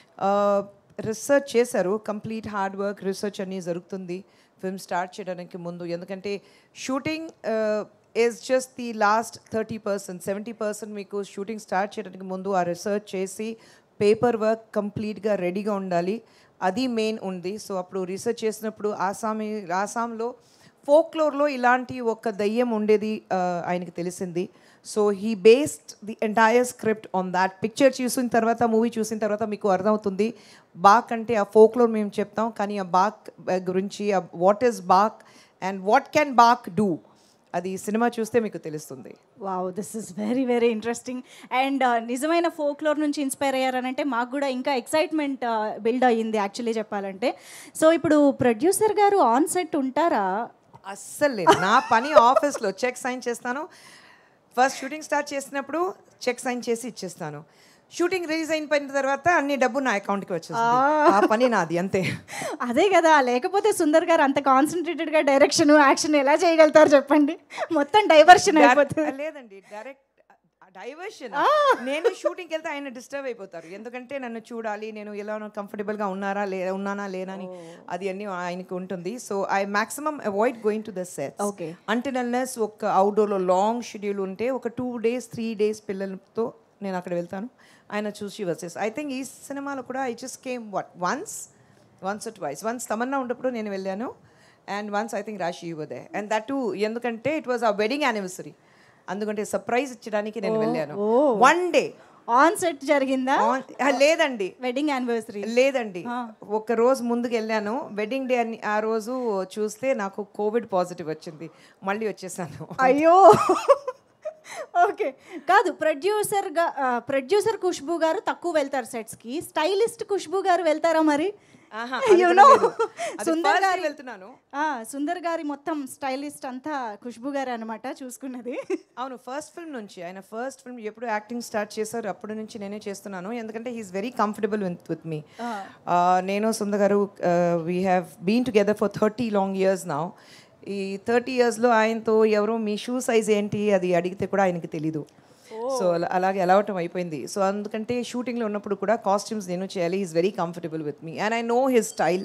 రీసెర్చ్ చేశారు కంప్లీట్ హార్డ్ వర్క్ రీసెర్చ్ అన్నీ జరుగుతుంది ఫిల్మ్ స్టార్ట్ చేయడానికి ముందు ఎందుకంటే shooting is just the last thirty percent seventy percent మీకు షూటింగ్ స్టార్ట్ చేయడానికి ముందు ఆ రీసెర్చ్ చేసి పేపర్ వర్క్ కంప్లీట్గా రెడీగా ఉండాలి అది మెయిన్ ఉంది సో అప్పుడు రీసెర్చ్ చేసినప్పుడు ఆసామి ఆసాంలో ఫోక్లోర్లో ఇలాంటి ఒక దయ్యం ఉండేది ఆ, ఆయనకి తెలిసింది so he based the entire script on that picture చూసిన తర్వాత మూవీ చూసిన తర్వాత మీకు అర్థమవుతుంది బాక్ అంటే ఆ ఫోక్లోర్ మేము చెప్తాం కానీ ఆ బాక్ గురించి what is Baak and what can Baak do అది సినిమా చూస్తే మీకు తెలుస్తుంది wow this is very very interesting and నిజమైన ఫోక్లోర్ నుంచి ఇన్స్పైర్ అయ్యారనంటే మాకు కూడా ఇంకా ఎక్సైట్మెంట్ బిల్డ్ అయ్యింది యాక్చువల్లీ చెప్పాలంటే సో ఇప్పుడు ప్రొడ్యూసర్ గారు ఆన్ సెట్ ఉంటారా అస్సలు లేదు నా పని ఆఫీస్లో చెక్ సైన్ చేస్తాను ఫస్ట్ షూటింగ్ స్టార్ట్ చేసినప్పుడు చెక్ సైన్ చేసి ఇచ్చేస్తాను షూటింగ్ రిలీజ్ అయిన తర్వాత అన్ని డబ్బు నా అకౌంట్కి వచ్చేస్తుంది ఆ పని నాది అంతే అదే కదా లేకపోతే సుందర్ గారు అంత కాన్సన్ట్రేటెడ్గా డైరెక్షన్ యాక్షన్ ఎలా చేయగలుగుతారు చెప్పండి మొత్తం డైవర్షన్ అయిపోతుంది లేదండి డైరెక్ట్ డైవర్షన్ నేను షూటింగ్కి వెళ్తే ఆయన డిస్టర్బ్ అయిపోతారు ఎందుకంటే నన్ను చూడాలి నేను ఎలా కంఫర్టబుల్గా ఉన్నారా లే ఉన్నానా లేనా అని అది అన్ని ఆయనకు ఉంటుంది so I maximum avoid going to the sets Okay. అంటే నల్లెస్ ఒక అవుట్డోర్లో లాంగ్ షెడ్యూల్ ఉంటే ఒక టూ డేస్ త్రీ డేస్ పిల్లలతో నేను అక్కడ వెళ్తాను ఆయన చూసి వచ్చేసి ఐ థింక్ ఈ సినిమాలో కూడా I just came what once once twice once Tamannaah ఉన్నప్పుడు నేను వెళ్ళాను and once I think Raashi యువదే అండ్ దట్ టూ ఎందుకంటే it was a wedding anniversary అందుకంటే సర్ప్రైజ్ ఇచ్చడానికి నేను వెళ్ళాను వన్ డే ఆన్ సెట్ జరిగిందా లేదండి వెడ్డింగ్ యానివర్సరీ లేదండి ఒక రోజు ముందుకు వెళ్ళాను వెడ్డింగ్ డే అని ఆ రోజు చూస్తే నాకు కోవిడ్ పాజిటివ్ వచ్చింది మళ్ళీ వచ్చేసాను అయ్యో ఓకే కాదు ప్రొడ్యూసర్గా ప్రొడ్యూసర్ ఖుష్బు గారు తక్కువ వెళ్తారు సెట్స్కి స్టైలిస్ట్ ఖుష్బు గారు వెళ్తారా మరి ఆహా, You అది know, లేదు. అది సుందర్ first గారి వెళ్తున్నాను. ఆ, సుందర్ గారి మొత్తం స్టైలిస్ట్ అంతా ఖుష్బు గారు అనమాట చూసుకున్నది అవును ఫస్ట్ ఫిల్మ్ నుంచి ఆయన ఫస్ట్ ఫిల్మ్ ఎప్పుడు యాక్టింగ్ స్టార్ట్ చేశారు అప్పటి నుంచి నేనే చేస్తున్నాను ఎందుకంటే he's very comfortable with with me నేను సుందర్ గారు we have been together for thirty long years now ఈ థర్టీ ఇయర్స్లో ఆయనతో ఎవరో మీ షూ సైజ్ ఏంటి అది అడిగితే కూడా ఆయనకి తెలీదు సో అలాగే అలవటం అయిపోయింది సో అందుకంటే షూటింగ్లో ఉన్నప్పుడు కూడా కాస్ట్యూమ్స్ నేను చేయాలి is very comfortable with me and I know his style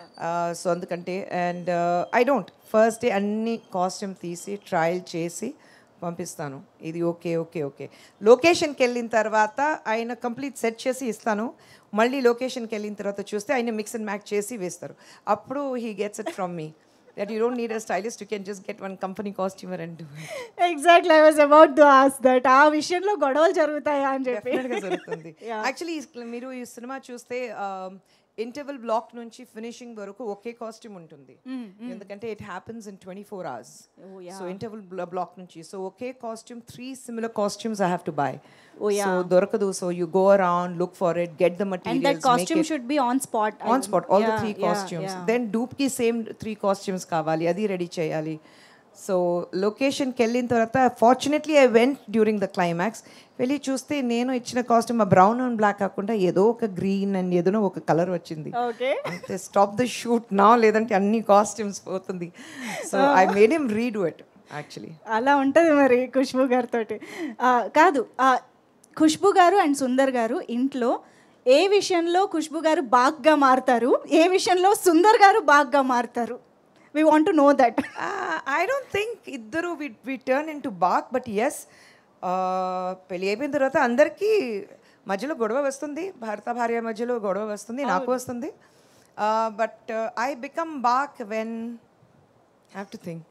so అందుకంటే and I don't first day అన్ని కాస్ట్యూమ్ తీసి ట్రయల్ చేసి పంపిస్తాను ఇది ఓకే ఓకే ఓకే లొకేషన్కి వెళ్ళిన తర్వాత ఆయన కంప్లీట్ సెట్ చేసి ఇస్తాను మళ్ళీ లొకేషన్కి వెళ్ళిన తర్వాత చూస్తే ఆయన మిక్స్ అండ్ మ్యాచ్ చేసి వేస్తారు అప్పుడు he gets it from me that you don't need a stylist you can just get one company costumer and do exactly I was about to as that ఆ విషయంలో గొడవలు జరుగుతాయా అని చెప్పి డెఫినెట్గా జరుగుతుంది యాక్చువల్లీ మీరు ఈ సినిమా చూస్తే ఇంటర్వెల్ బ్లాక్ నుంచి ఫినిషింగ్ వరకు ఒకే కాస్ట్యూమ్ ఉంటుంది ఎందుకంటే it happens in twenty four hours so interval block నుంచి సో ఒకే costume three similar costumes I have to buy so దొరకదు so you go around look for it get the and that materials costume should be on spot on spot all the three costumes then dupe కి same three costumes కావాలి అది ready చేయాలి so లొకేషన్కి వెళ్ళిన తర్వాత fortunately I went during the climax వెళ్ళి చూస్తే నేను ఇచ్చిన కాస్ట్యూమ్ ఆ బ్రౌన్ అండ్ బ్లాక్ కాకుండా ఏదో ఒక గ్రీన్ అండ్ ఏదో ఒక కలర్ వచ్చింది ఓకే అంతే స్టాప్ ద షూట్ నా లేదంటే అన్ని కాస్ట్యూమ్స్ పోతుంది so I made him read it actually అలా ఉంటుంది మరి ఖుష్బు గారితో కాదు ఆ, ఖుష్బు గారు అండ్ సుందర్ గారు ఇంట్లో ఏ విషయంలో ఖుష్బు గారు బాగ్గా మారుతారు ఏ విషయంలో సుందర్ గారు బాగ్గా మారుతారు we want to know that I don't think ఇద్దరు we we turn into Baak but yes పెళ్ళి అయిపోయిన తర్వాత అందరికీ మధ్యలో గొడవ వస్తుంది భర్త భార్య మధ్యలో గొడవ వస్తుంది నాకు వస్తుంది but I become Baak when have to think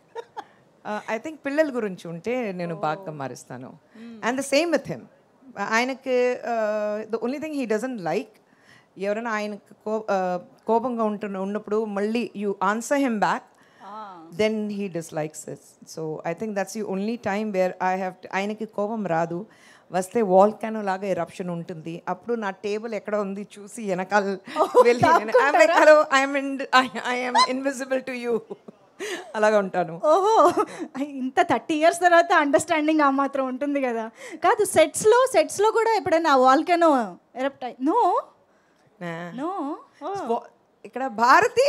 I think పిల్లల గురించి ఉంటే నేను బాగా మారుస్తాను and the same with him ఆయనకి the only thing he doesn't like ఎవరైనా ఆయనకు కో uh, కోపంగా ఉంటున్న ఉన్నప్పుడు మళ్ళీ you answer him back then he dislikes it so I think that's the only time where I have ఆయనకి కోపం రాదు వస్తే వాల్ క్యానో లాగా ఎరప్షన్ ఉంటుంది అప్పుడు నా టేబుల్ ఎక్కడ ఉంది చూసి వెనకాల వెళ్ళి hello I'm I'm invisible to you అలాగా ఉంటాను ఓహో ఇంత థర్టీ ఇయర్స్ తర్వాత అండర్స్టాండింగ్ ఆ మాత్రం ఉంటుంది కదా కాదు సెట్స్లో సెట్స్లో కూడా ఎప్పుడైనా volcano erupt no Nah. No స్వ- ఇక్కడ భారతి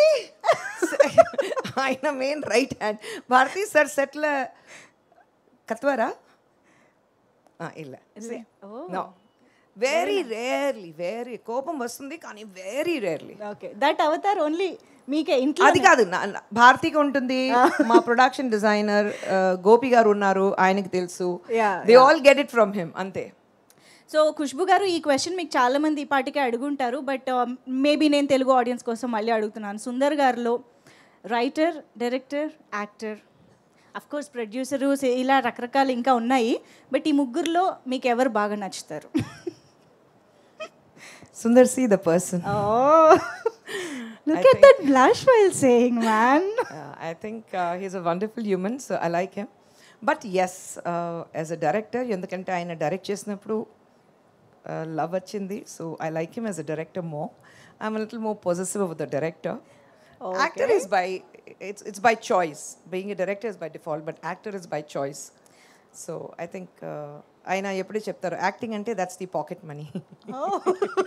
ఆయన main right hand Bharathi sir సెట్ల కత్వరా ಇಲ್ಲ నో వెరీ రేర్లీ వెరీ కోపం వస్తుంది కానీ వెరీ రేర్లీ ఓకే దట్ అవతార్ ఓన్లీ మీకే ఇంట్లో అది కాదు నా- నా- భారతికి ఉంటుంది మా ప్రొడక్షన్ డిజైనర్ గోపి గారు ఉన్నారు ఆయనకి తెలుసు Yeah, they all get it from him అంతే సో ఖుష్బు గారు ఈ క్వశ్చన్ మీకు చాలా మంది ఈ పాటికే అడుగుంటారు బట్ మేబీ నేను తెలుగు ఆడియన్స్ కోసం మళ్ళీ అడుగుతున్నాను సుందర్ గారిలో writer director actor of course producer ఇలా రకరకాలు ఇంకా ఉన్నాయి బట్ ఈ ముగ్గురులో మీకు ఎవరు బాగా నచ్చుతారు Sundar C the person look at that blush while saying man Uh, I think uh, he's a wonderful human, so I like him. But yes, uh, as a director, ఎందుకంటే ఆయన డైరెక్ట్ చేసినప్పుడు లవ్ వచ్చింది so I like him as a director more I'm little more positive of the director actor is by it's it's by choice being a director is by default but actor is by choice so I think ఆయన ఎప్పుడూ చెప్తారు acting అంటే that's the pocket money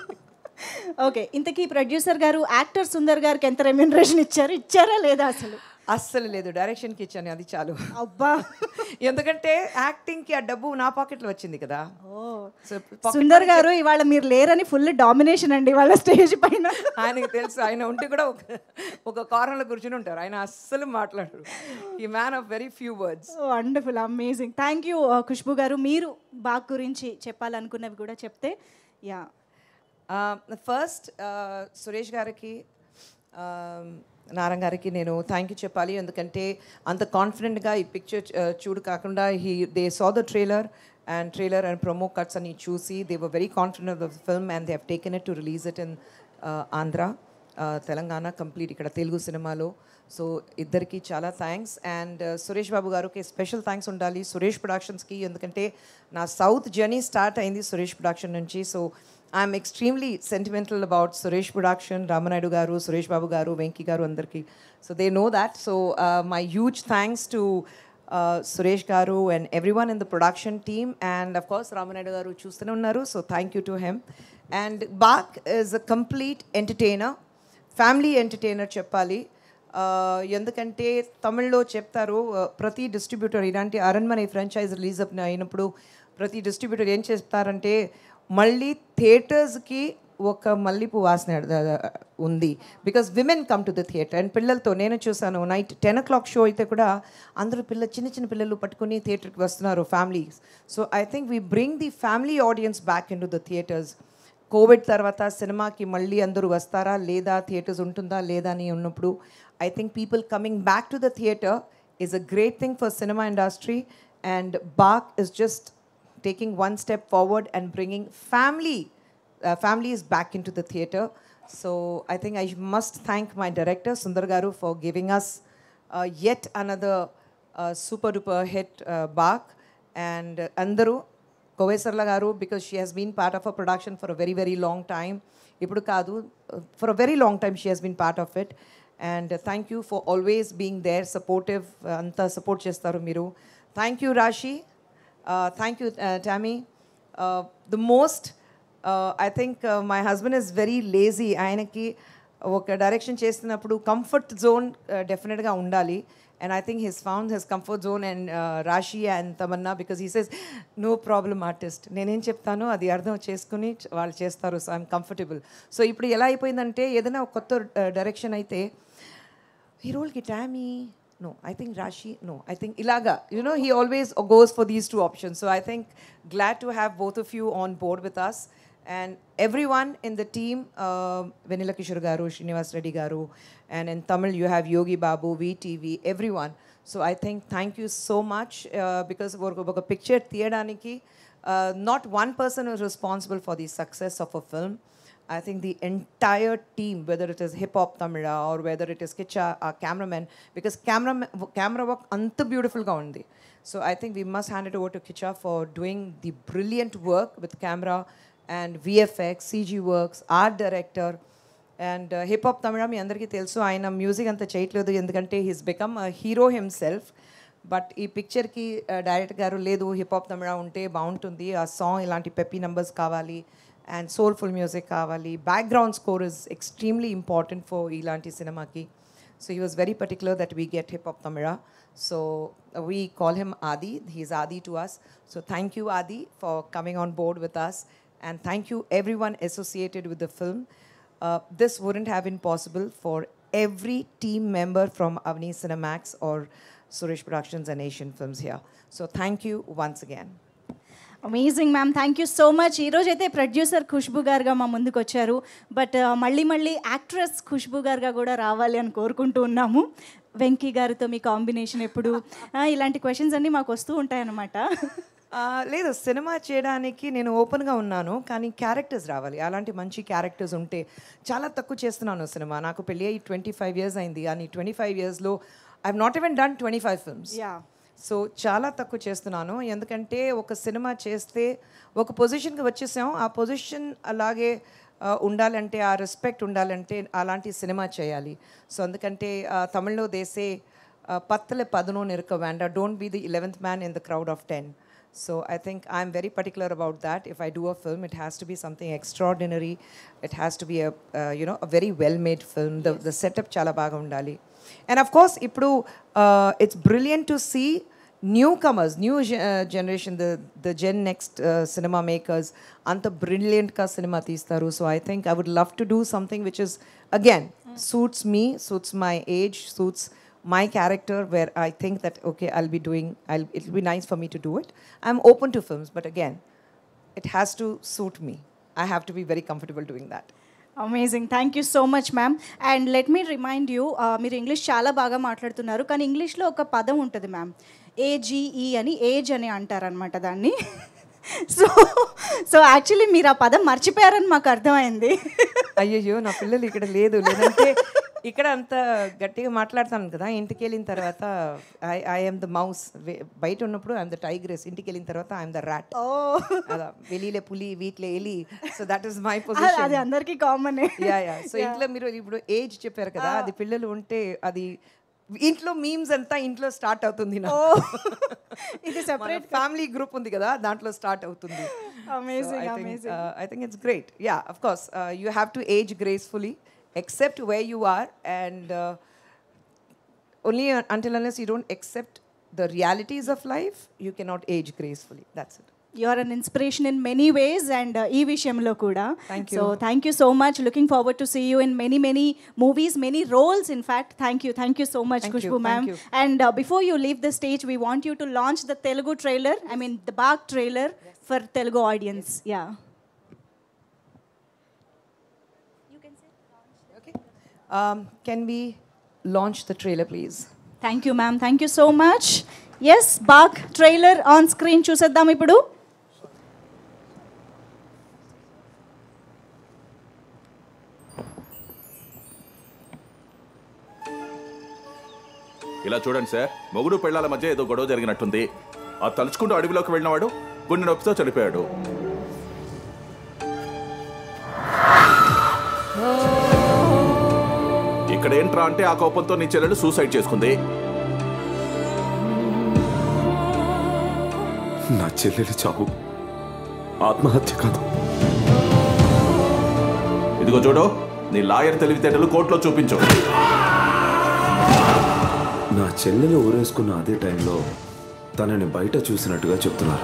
okay ఇంతకీ producer garu actor Sundar గారికి ఎంత remuneration ఇచ్చారు ఇచ్చారా లేదా అసలు అస్సలు లేదు డైరెక్షన్కి ఇచ్చాను అది చాలు అబ్బా ఎందుకంటే యాక్టింగ్కి ఆ డబ్బు నా పాకెట్లో వచ్చింది కదా సో సుందర్ గారు ఇవాళ మీరు లేరని ఫుల్ డామినేషన్ అండి వాళ్ళ స్టేజ్ పైన ఆయనకి తెలుసు ఆయన ఉంటే కూడా ఒక ఒక కార్నర్లో కూర్చుని ఉంటారు ఆయన అస్సలు మాట్లాడరు ఈ man of very few words wonderful amazing thank you Khushbu garu మీరు బాగ్ గురించి చెప్పాలనుకున్నవి కూడా చెప్తే యా ఫస్ట్ సురేష్ గారికి um, నారాయణ గారికి నేను థ్యాంక్ యూ చెప్పాలి ఎందుకంటే అంత కాన్ఫిడెంట్గా ఈ పిక్చర్ చూడు కాకుండా he they saw the trailer and trailer and promo cuts అని చూసి they were very confident of the film and they have taken it to release it in Andhra Telangana complete ఇక్కడ తెలుగు సినిమాలో సో ఇద్దరికి చాలా థ్యాంక్స్ అండ్ సురేష్ బాబు గారికి special thanks ఉండాలి సురేష్ ప్రొడక్షన్స్కి ఎందుకంటే నా సౌత్ జర్నీ స్టార్ట్ అయింది సురేష్ ప్రొడక్షన్ నుంచి so I'm extremely sentimental about Suresh production Ramanaidu garu Suresh Babu garu Venky garu అందరికీ so they know that so my huge thanks to Suresh garu and every one in the production team and of course Ramanaidu garu చూస్తూనే ఉన్నారు so thank you to him and Baak is a complete entertainer family entertainer చెప్పాలి ఆ, ఎందుకంటే తమిళ్లో చెప్తారు ఆ, ప్రతి distributor ఇలాంటి అరణ్మనే ఫ్రాంచైజ్ రిలీజ్ అప్ అయినప్పుడు ప్రతి డిస్ట్రిబ్యూటర్ ఏం చేస్తారంటే మళ్ళీ థియేటర్స్కి ఒక మల్లిపు వాసన ఆ, ఉంది because women come to the theatre and పిల్లలతో నేను చూసాను night ten o'clock show అయితే కూడా అందరూ పిల్ల చిన్న చిన్న పిల్లలు పట్టుకుని థియేటర్కి వస్తున్నారు families so I think we bring the family audience back into the theatres COVID తర్వాత సినిమాకి మళ్ళీ అందరూ వస్తారా లేదా థియేటర్స్ ఉంటుందా లేదా అని ఉన్నప్పుడు I think people coming back to the theatre is a great thing for cinema industry and Baak is just taking one step forward and bringing family uh, families back into the theater so i think i must thank my director sundar garu for giving us uh, yet another uh, super duper hit uh, bark and uh, andaru Kovai Sarala garu because she has been part of a production for a very very long time ఇప్పుడు కాదు for a very long time she has been part of it and thank you for always being there supportive అంతా support చేస్తారు మీరు thank you Rashi thank you Tammy the most I think my husband is very lazy ఆయనకి ఒక direction చేస్తున్నప్పుడు comfort zone డెఫినెట్గా ఉండాలి and I think he's found his comfort zone and Rashi and Tamannaah because he says no problem artist నేనేం చెప్తానో అది అర్థం చేసుకుని చ- వాళ్ళు చేస్తారు సో ఐఎమ్ కంఫర్టబుల్ సో ఇప్పుడు ఎలా అయిపోయిందంటే ఏదైనా ఒక కొత్త డైరెక్షన్ అయితే he role Kitami. No, I think Rashi. No, I think Ilaga. You know, he always goes for these two options. So I think glad to have both of you on board with us. And everyone in the team, uh, Vanilla Kishore Garu, Srinivas Reddy Garu, and in Tamil you have Yogi Babu, VTV, everyone. So I think thank you so much uh, because ఒక picture తీయడానికి uh, not one person is responsible for the success of a film. I think the entire team, whether it is Hip Hop Tamila or whether it is Kicha, our cameraman, because camera camera work anta beautiful ga undi. So I think we must hand it over to Kicha for doing the brilliant work with camera and VFX, CG works, art director. And hip hop Tamizha మీ అందరికీ తెలుసు ఆయన music అంత చేయట్లేదు ఎందుకంటే he's become hero himself but ఈ పిక్చర్కి director గారు లేదు హిప్ హాప్ తమిళ ఉంటే బాగుంటుంది ఆ సాంగ్ ఇలాంటి పెప్పీ నంబర్స్ కావాలి అండ్ సోల్ఫుల్ మ్యూజిక్ కావాలి background score is extremely important for ఇలాంటి సినిమాకి so he was very particular that we get hip hop Tamizha so we call him Aadhi he's Aadhi to us so thank you Aadhi for coming on board with us and thank you every one associated with the film uh, this wouldn't have been possible for every team member from Avni Cinemax or Suresh Productions and Asian Films here. So thank you once again. Amazing ma'am thank you so much ఈరోజు అయితే producer Khushbu గారుగా మా ముందుకు వచ్చారు but మళ్ళీ మళ్ళీ actress Khushbu గారుగా కూడా రావాలి అని కోరుకుంటూ ఉన్నాము వెంకీ గారితో మీ కాంబినేషన్ ఎప్పుడు ఆ, ఇలాంటి క్వశ్చన్స్ అన్నీ మాకు వస్తూ ఉంటాయన్నమాట Uh, లేదు సినిమా చేయడానికి నేను ఓపెన్గా ఉన్నాను కానీ క్యారెక్టర్స్ రావాలి అలాంటి మంచి క్యారెక్టర్స్ ఉంటే చాలా తక్కువ చేస్తున్నాను సినిమా నాకు పెళ్ళి అయ్యి ట్వంటీ ఫైవ్ ఇయర్స్ అయింది అని ట్వంటీ ఫైవ్ ఇయర్స్లో I not even done twenty five films yeah so చాలా తక్కువ చేస్తున్నాను ఎందుకంటే ఒక సినిమా చేస్తే ఒక పొజిషన్కి వచ్చేసాం ఆ పొజిషన్ అలాగే ఆ, ఉండాలంటే ఆ రెస్పెక్ట్ ఉండాలంటే అలాంటి సినిమా చేయాలి సో అందుకంటే ఆ, తమిళ్లో దేసే పత్తల పదనో నిరక వేండా don't be the eleventh man in the crowd of ten So I think I'm very particular about that. If I do a film, it has to be something extraordinary. It has to be a uh, you know a very well-made film. The the setup chala baga undali. And of course, ippudu uh, it's brilliant to see newcomers, new ge- uh, generation, the the Gen Next uh, cinema makers, anta brilliant ka cinema తీస్తారు. So I think I would love to do something which is again suits me, suits my age, suits my character where I think that okay I'll be doing I'll it'll be nice for me to do it. I'm open to films, but again, it has to suit me. I have to be very comfortable doing that. Amazing thank you so much ma'am and let me remind you మీరు English చాలా బాగా మాట్లాడుతున్నారు కానీ ఇంగ్లీష్లో ఒక పదం ఉంటుంది ma'am AGE అని ఏజ్ అని అంటారనమాట దాన్ని సో సో యాక్చువల్లీ మీరు ఆ పదం మర్చిపోయారని మాకు అర్థమైంది అయ్యయ్యో నా పిల్లలు ఇక్కడ లేదు లేదంటే ఇక్కడ అంత గట్టిగా మాట్లాడతాను కదా ఇంటికి వెళ్ళిన తర్వాత ఐ ఐఎమ్ ద మౌస్ బయట ఉన్నప్పుడు ఐఎమ్ ద టైగ్రెస్ ఇంటికి వెళ్ళిన తర్వాత ఐఎమ్ ద ర్యాట్ ఓ అలా வெளியில పులి వీటిలో ఎలి సో దట్ ఈస్ మై అది పొజిషన్ అందరికీ కామన్ యా యా సో ఇంట్లో మీరు ఇప్పుడు ఏజ్ చెప్పారు కదా అది పిల్లలు ఉంటే అది ఇంట్లో మీమ్స్ అంతా ఇంట్లో స్టార్ట్ అవుతుంది ఇది సెపరేట్ ఫ్యామిలీ గ్రూప్ ఉంది కదా దాంట్లో స్టార్ట్ అవుతుంది Amazing, amazing. I think it's great yeah of course you have to age gracefully except way you are and only until unless you don't accept the realities of life, you cannot age gracefully. That's it. You are an inspiration in many ways and ఈ విషయంలో కూడా Thank so you. Thank you so much looking forward to see you in many many movies many roles in fact thank you thank you so much Thank you, Khushbu thank ma'am you. And before you leave the stage we want you to launch the Telugu trailer I mean the Baak trailer for Telugu audience yeah Okay. Um, can we launch the trailer, please? Thank you ma'am thank you so much yes Baak trailer on screen చూసేద్దాం ఇప్పుడు ఇలా చూడండి sir మొగుడు పెళ్ళాల మధ్య ఏదో గొడవ జరిగినట్టుంది ఆ తలుచుకుంటూ అడవిలోకి వెళ్ళినవాడు గుండె నొప్పితో చనిపోయాడు ఇక్కడ ఏంట్రా అంటే ఆ కోపంతో నీ చెల్లెలు సూసైడ్ చేసుకుంది నా చెల్లెలి చావు ఆత్మహత్య కాదు ఇదిగో చూడు నీ లాయర్ తెలివితేటలు కోర్టులో చూపించు నా చెల్లెలు ఊరేసుకున్న అదే టైంలో తనని బయట చూసినట్టుగా చెప్తున్నారు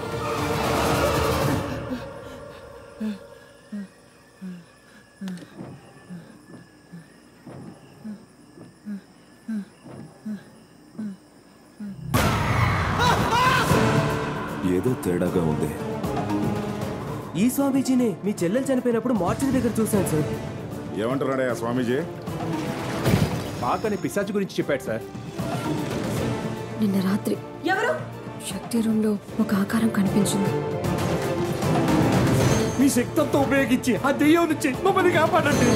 ఏదో తేడాగా ఉంది ఈ స్వామీజీనే మీ చెల్లెలు చనిపోయినప్పుడు మార్చి దగ్గర చూశాను సార్ ఏమంటున్నాడే ఆ స్వామీజీ బాకని పిశాచి గురించి చెప్పాడు సార్ నిన్న రాత్రి ఎవరు శక్తి రూమ్ లో ఒక ఆకారం కనిపించింది మీ శక్తితో ఉపయోగించి ఆ దెయ్యం నుంచి మమ్మల్ని కాపాడండి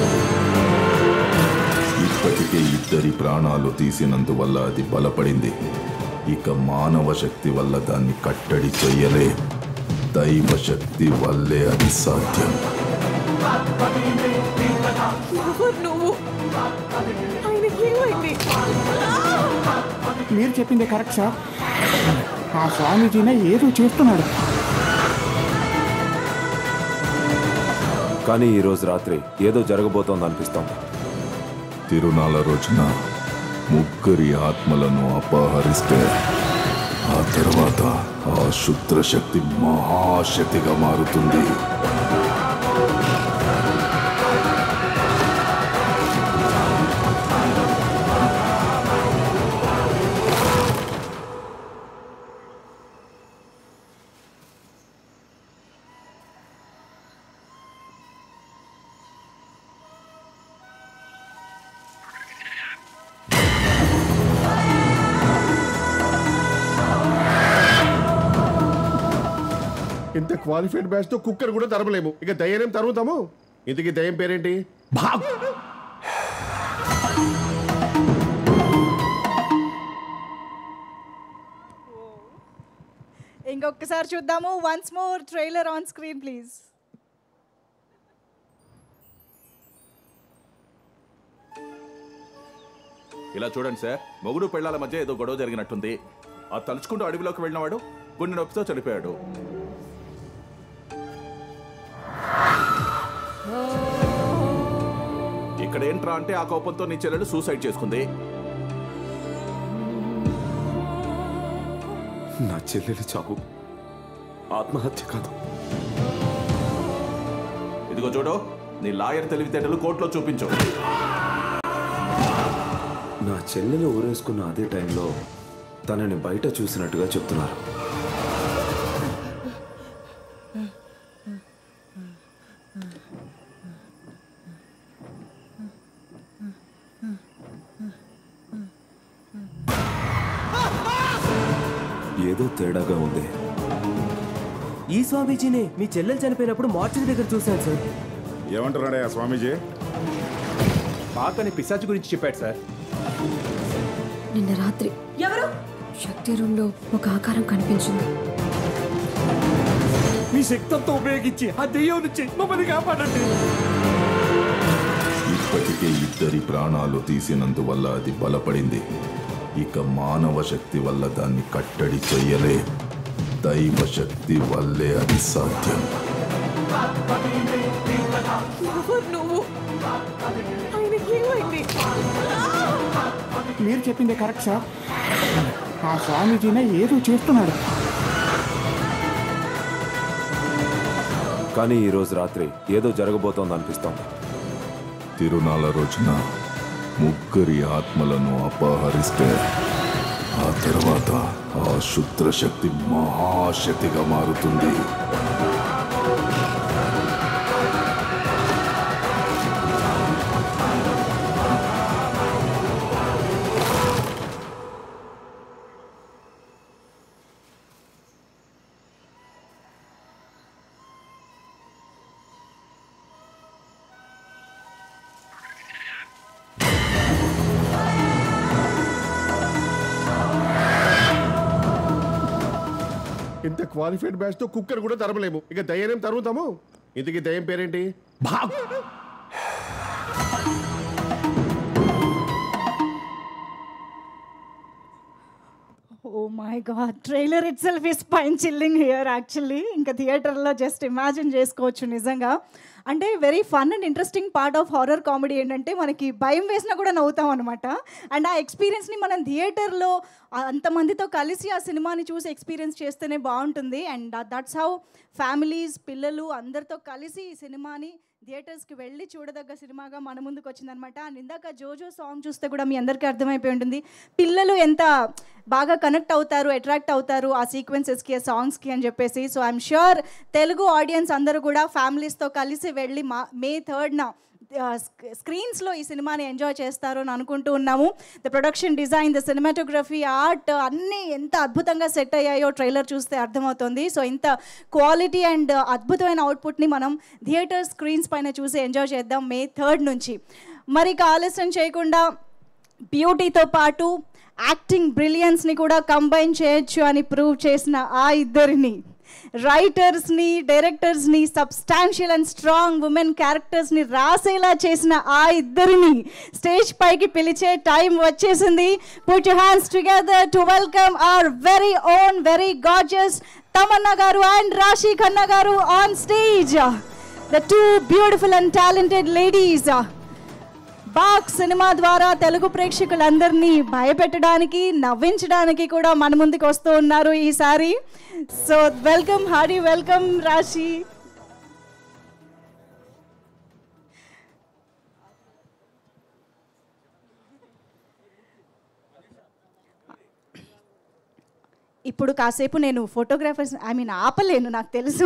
ఇప్పటికే ఇద్దరి ప్రాణాలు తీసినందువల్ల అది బలపడింది ఇక మానవ శక్తి వల్ల దాన్ని కట్టడి చెయ్యలే దైవ శక్తి వల్లే అది సాధ్యం మీరు చెప్పింది కరెక్ట్ సార్ ఆ స్వామీజీనే ఏదో చేస్తున్నాడు కానీ ఈ రోజు రాత్రి ఏదో జరగబోతోంది అనిపిస్తోంది తిరునాళ్ళ రోజున ముగ్గురి ఆత్మలను అపహరిస్తే ఆ తర్వాత ఆ శుద్ర శక్తి మహాశక్తిగా మారుతుంది ఇంత క్వాలిఫైడ్ బ్యాచ్ తో కుక్కర్ కూడా తరమలేము ఇక దయ్యానేం తరుగుతాము ఇంతకీ దయ్యం పేరేంటి ఇంకొకసారి చూద్దాము once more trailer on screen please ఇలా చూడండి సార్ మొగుడు పెళ్ళాల మధ్య ఏదో గొడవ జరిగినట్టుంది ఆ తలుచుకుంటూ అడవిలోకి వెళ్ళినవాడు గుండె నొప్పితో చనిపోయాడు ఇక్కడ ఏంట్రా అంటే ఆ కోపంతో నీ చెల్లెలు సూసైడ్ చేసుకుంది నా చెల్లెలి చావు ఆత్మహత్య కాదు ఇదిగో చూడు నీ లాయర్ తెలివితేటలు కోర్టులో చూపించు నా చెల్లెలు ఊరేసుకున్న అదే టైంలో తనని బయట చూసినట్టుగా చెప్తున్నారు ఏదో తేడాగా ఉంది ఈ స్వామీజీనే మీ చెల్లెలు చనిపోయినప్పుడు మార్చిడి దగ్గర చూశాను సార్ ఏమంటున్నాడే ఆ స్వామీజీ పాకని పిశాచి గురించి చెప్పాడు సార్ నిన్న రాత్రి ఎవరు శక్తి రూమ్ లో ఒక ఆకారం కనిపించింది మీ శక్తంతో ఉపయోగించి ఆ దెయ్యం నుంచి మమ్మల్ని కాపాడండి ఇప్పటికే ఇద్దరి ప్రాణాలు తీసినందువల్ల అది బలపడింది ఇక మానవ శక్తి వల్ల దాన్ని కట్టడి చెయ్యలే దైవ శక్తి వల్లే అది సాధ్యం నువ్వు ఆయనకి ఏమైంది మీరు చెప్పింది కరెక్ట్ సార్ ఆ స్వామీజీనే ఏదో చేస్తున్నాడు కానీ ఈ రోజు రాత్రి ఏదో జరగబోతోంది అనిపిస్తోంది తిరునాళ్ళ రోజున ముగ్గురి ఆత్మలను అపహరిస్తే ఆ తర్వాత ఆ శుద్ర శక్తి మహాశక్తిగా మారుతుంది ఇంత క్వాలిఫైడ్ బ్యాచ్ తో కుక్కర్ కూడా తరమలేము ఇక దయ్యానేం తరుగుతాము ఇంతకీ దయ్యం పేరేంటి oh my God trailer itself ఈ స్పైన్ చిల్లింగ్ హియర్ యాక్చువల్లీ ఇంకా థియేటర్లో జస్ట్ ఇమాజిన్ చేసుకోవచ్చు నిజంగా అంటే very fun and interesting part of horror comedy ఏంటంటే మనకి భయం వేసినా కూడా నవ్వుతాం అనమాట అండ్ ఆ ఎక్స్పీరియన్స్ని మనం థియేటర్లో అంతమందితో కలిసి ఆ సినిమాని చూసి ఎక్స్పీరియన్స్ చేస్తేనే బాగుంటుంది అండ్ దట్స్ హౌ ఫ్యామిలీస్ పిల్లలు అందరితో కలిసి ఈ సినిమాని థియేటర్స్కి వెళ్ళి చూడదగ్గ సినిమాగా మన ముందుకు వచ్చిందనమాట అండ్ ఇందాక జోజో సాంగ్ చూస్తే కూడా మీ అందరికీ అర్థమైపోయి ఉంటుంది పిల్లలు ఎంత బాగా కనెక్ట్ అవుతారు అట్రాక్ట్ అవుతారు ఆ సీక్వెన్సెస్కి ఆ సాంగ్స్కి అని చెప్పేసి so I'm sure Telugu audience అందరూ కూడా ఫ్యామిలీస్తో కలిసి వెళ్ళి మా మే థర్డ్న స్క్రీన్స్లో ఈ సినిమాని ఎంజాయ్ చేస్తారు అని అనుకుంటూ ఉన్నాము the production design the cinematography art అన్నీ ఎంత అద్భుతంగా సెట్ అయ్యాయో ట్రైలర్ చూస్తే అర్థమవుతుంది సో ఇంత క్వాలిటీ అండ్ అద్భుతమైన అవుట్పుట్ని మనం థియేటర్ స్క్రీన్స్ పైన చూసి ఎంజాయ్ చేద్దాం మే థర్డ్ నుంచి మరి ఇక ఆలస్యం చేయకుండా బ్యూటీతో పాటు యాక్టింగ్ బ్రిలియన్స్ని కూడా కంబైన్ చేయొచ్చు అని ప్రూవ్ చేసిన ఆ ఇద్దరిని రైటర్స్ని డైరెక్టర్స్ని సబ్స్టాన్షియల్ అండ్ స్ట్రాంగ్ ఉమెన్ క్యారెక్టర్స్ని రాసేలా చేసిన ఆ ఇద్దరిని స్టేజ్ పైకి పిలిచే టైం వచ్చేసింది put you hands together to welcome our very own very gorgeous Tamannaah garu and Rashi Khanna garu on stage the two beautiful and talented ladies Baak cinema ద్వారా తెలుగు ప్రేక్షకులందరినీ భయపెట్టడానికి నవ్వించడానికి కూడా మన ముందుకు వస్తూ ఉన్నారు ఈసారి సో వెల్కమ్ హాడీ వెల్కమ్ రాశి ఇప్పుడు కాసేపు నేను ఫోటోగ్రాఫర్స్ ఐ మీన్ ఆపలేను నాకు తెలుసు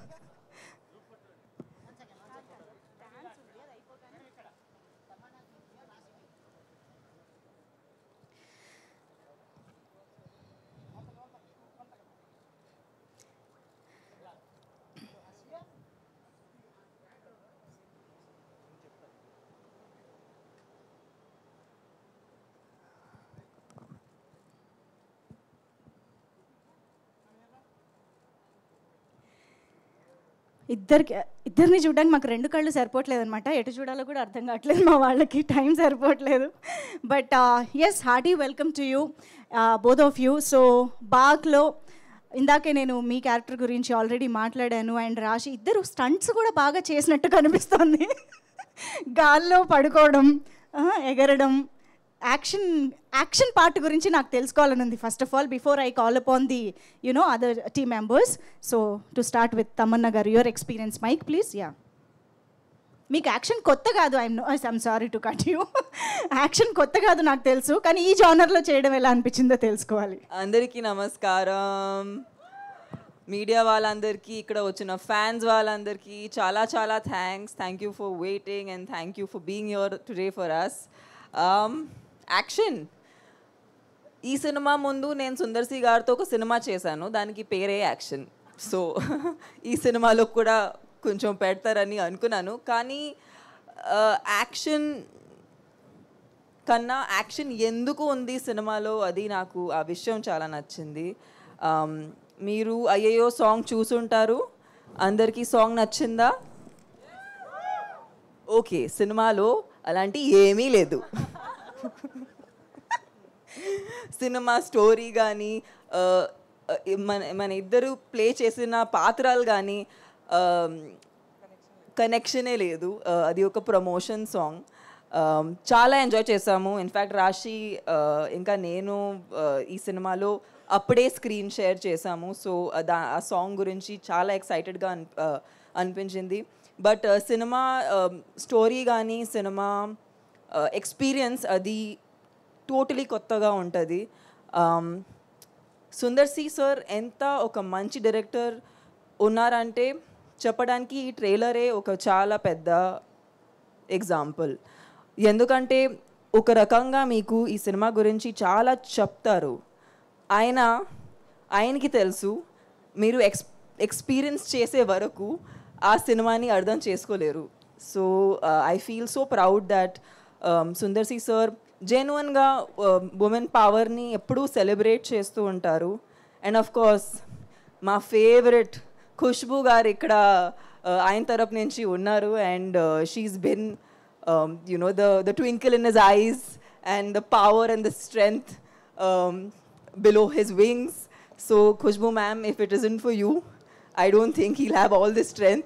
ఇద్దరికి ఇద్దరిని చూడడానికి మాకు రెండు కళ్ళు సరిపోవట్లేదు అనమాట ఎటు చూడాలో కూడా అర్థం కావట్లేదు మా వాళ్ళకి టైం సరిపోవట్లేదు but yes hearty welcome to you both of you so బాగ్లో ఇందాకే నేను మీ క్యారెక్టర్ గురించి ఆల్రెడీ మాట్లాడాను అండ్ రాశి ఇద్దరు స్టంట్స్ కూడా బాగా చేసినట్టు కనిపిస్తుంది గాల్లో పడుకోవడం ఆ, ఎగరడం యాక్షన్ యాక్షన్ పార్ట్ గురించి నాకు తెలుసుకోవాలని ఉంది first of all before I call upon the you know other team members so to start with Tamannaah garu your experience mic please yeah మీకు యాక్షన్ కొత్త కాదు I'm no I'm sorry to cut you action కొత్త కాదు నాకు తెలుసు కానీ ఈ జానర్లో చేయడం ఎలా అనిపించిందో తెలుసుకోవాలి అందరికీ నమస్కారం మీడియా వాళ్ళందరికీ ఇక్కడ వచ్చిన ఫ్యాన్స్ వాళ్ళందరికీ చాలా చాలా thanks thank you for waiting and thank you for being your today for us action ఈ సినిమా ముందు నేను సుందర్ సి గారితో ఒక సినిమా చేశాను దానికి పేరే యాక్షన్ సో ఈ సినిమాలో కూడా కొంచెం పెడతారని అనుకున్నాను కానీ యాక్షన్ కన్నా యాక్షన్ ఎందుకు ఉంది సినిమాలో అది నాకు ఆ విషయం చాలా నచ్చింది ఆమ్, మీరు అయ్యయ్యో సాంగ్ చూసుంటారు అందరికీ సాంగ్ నచ్చిందా ఓకే సినిమాలో అలాంటి ఏమీ లేదు సినిమా స్టోరీ కానీ మన మన ఇద్దరు ప్లే చేసిన పాత్రలు కానీ కనెక్షనే లేదు ఆ, అది ఒక ప్రమోషన్ సాంగ్ చాలా ఎంజాయ్ చేసాము ఇన్ఫ్యాక్ట్ రాశి ఆ, ఇంకా నేను ఆ, ఈ సినిమాలో అప్పుడే స్క్రీన్ షేర్ చేశాము సో దా ఆ సాంగ్ గురించి చాలా ఎక్సైటెడ్గా అన్ ఆ, అనిపించింది బట్ సినిమా స్టోరీ కానీ సినిమా ఎక్స్పీరియన్స్ అది టోటలీ కొత్తగా ఉంటుంది సుందర్ సి సార్ ఎంత ఒక మంచి డైరెక్టర్ ఉన్నారంటే చెప్పడానికి ఈ ట్రైలరే ఒక చాలా పెద్ద ఎగ్జాంపుల్ ఎందుకంటే ఒక రకంగా మీకు ఈ సినిమా గురించి చాలా చెప్తారు ఆయన ఆయనకి తెలుసు మీరు ఎక్స్ ఎక్స్పీరియన్స్ చేసే వరకు ఆ సినిమాని అర్థం చేసుకోలేరు so I feel so proud that Sundar C sir జెన్యున్గా ఉమెన్ పవర్ని ఎప్పుడూ సెలబ్రేట్ చేస్తూ ఉంటారు అండ్ ఆఫ్ కోర్స్ మా ఫేవరెట్ ఖుష్బు గారు ఇక్కడ uh, ఆయన తరపు నుంచి ఉన్నారు and she's been you know the the twinkle in his eyes and the power and the strength below his wings. So, Khushbu ma'am, if it isn't for you, I don't think he'll have all the strength.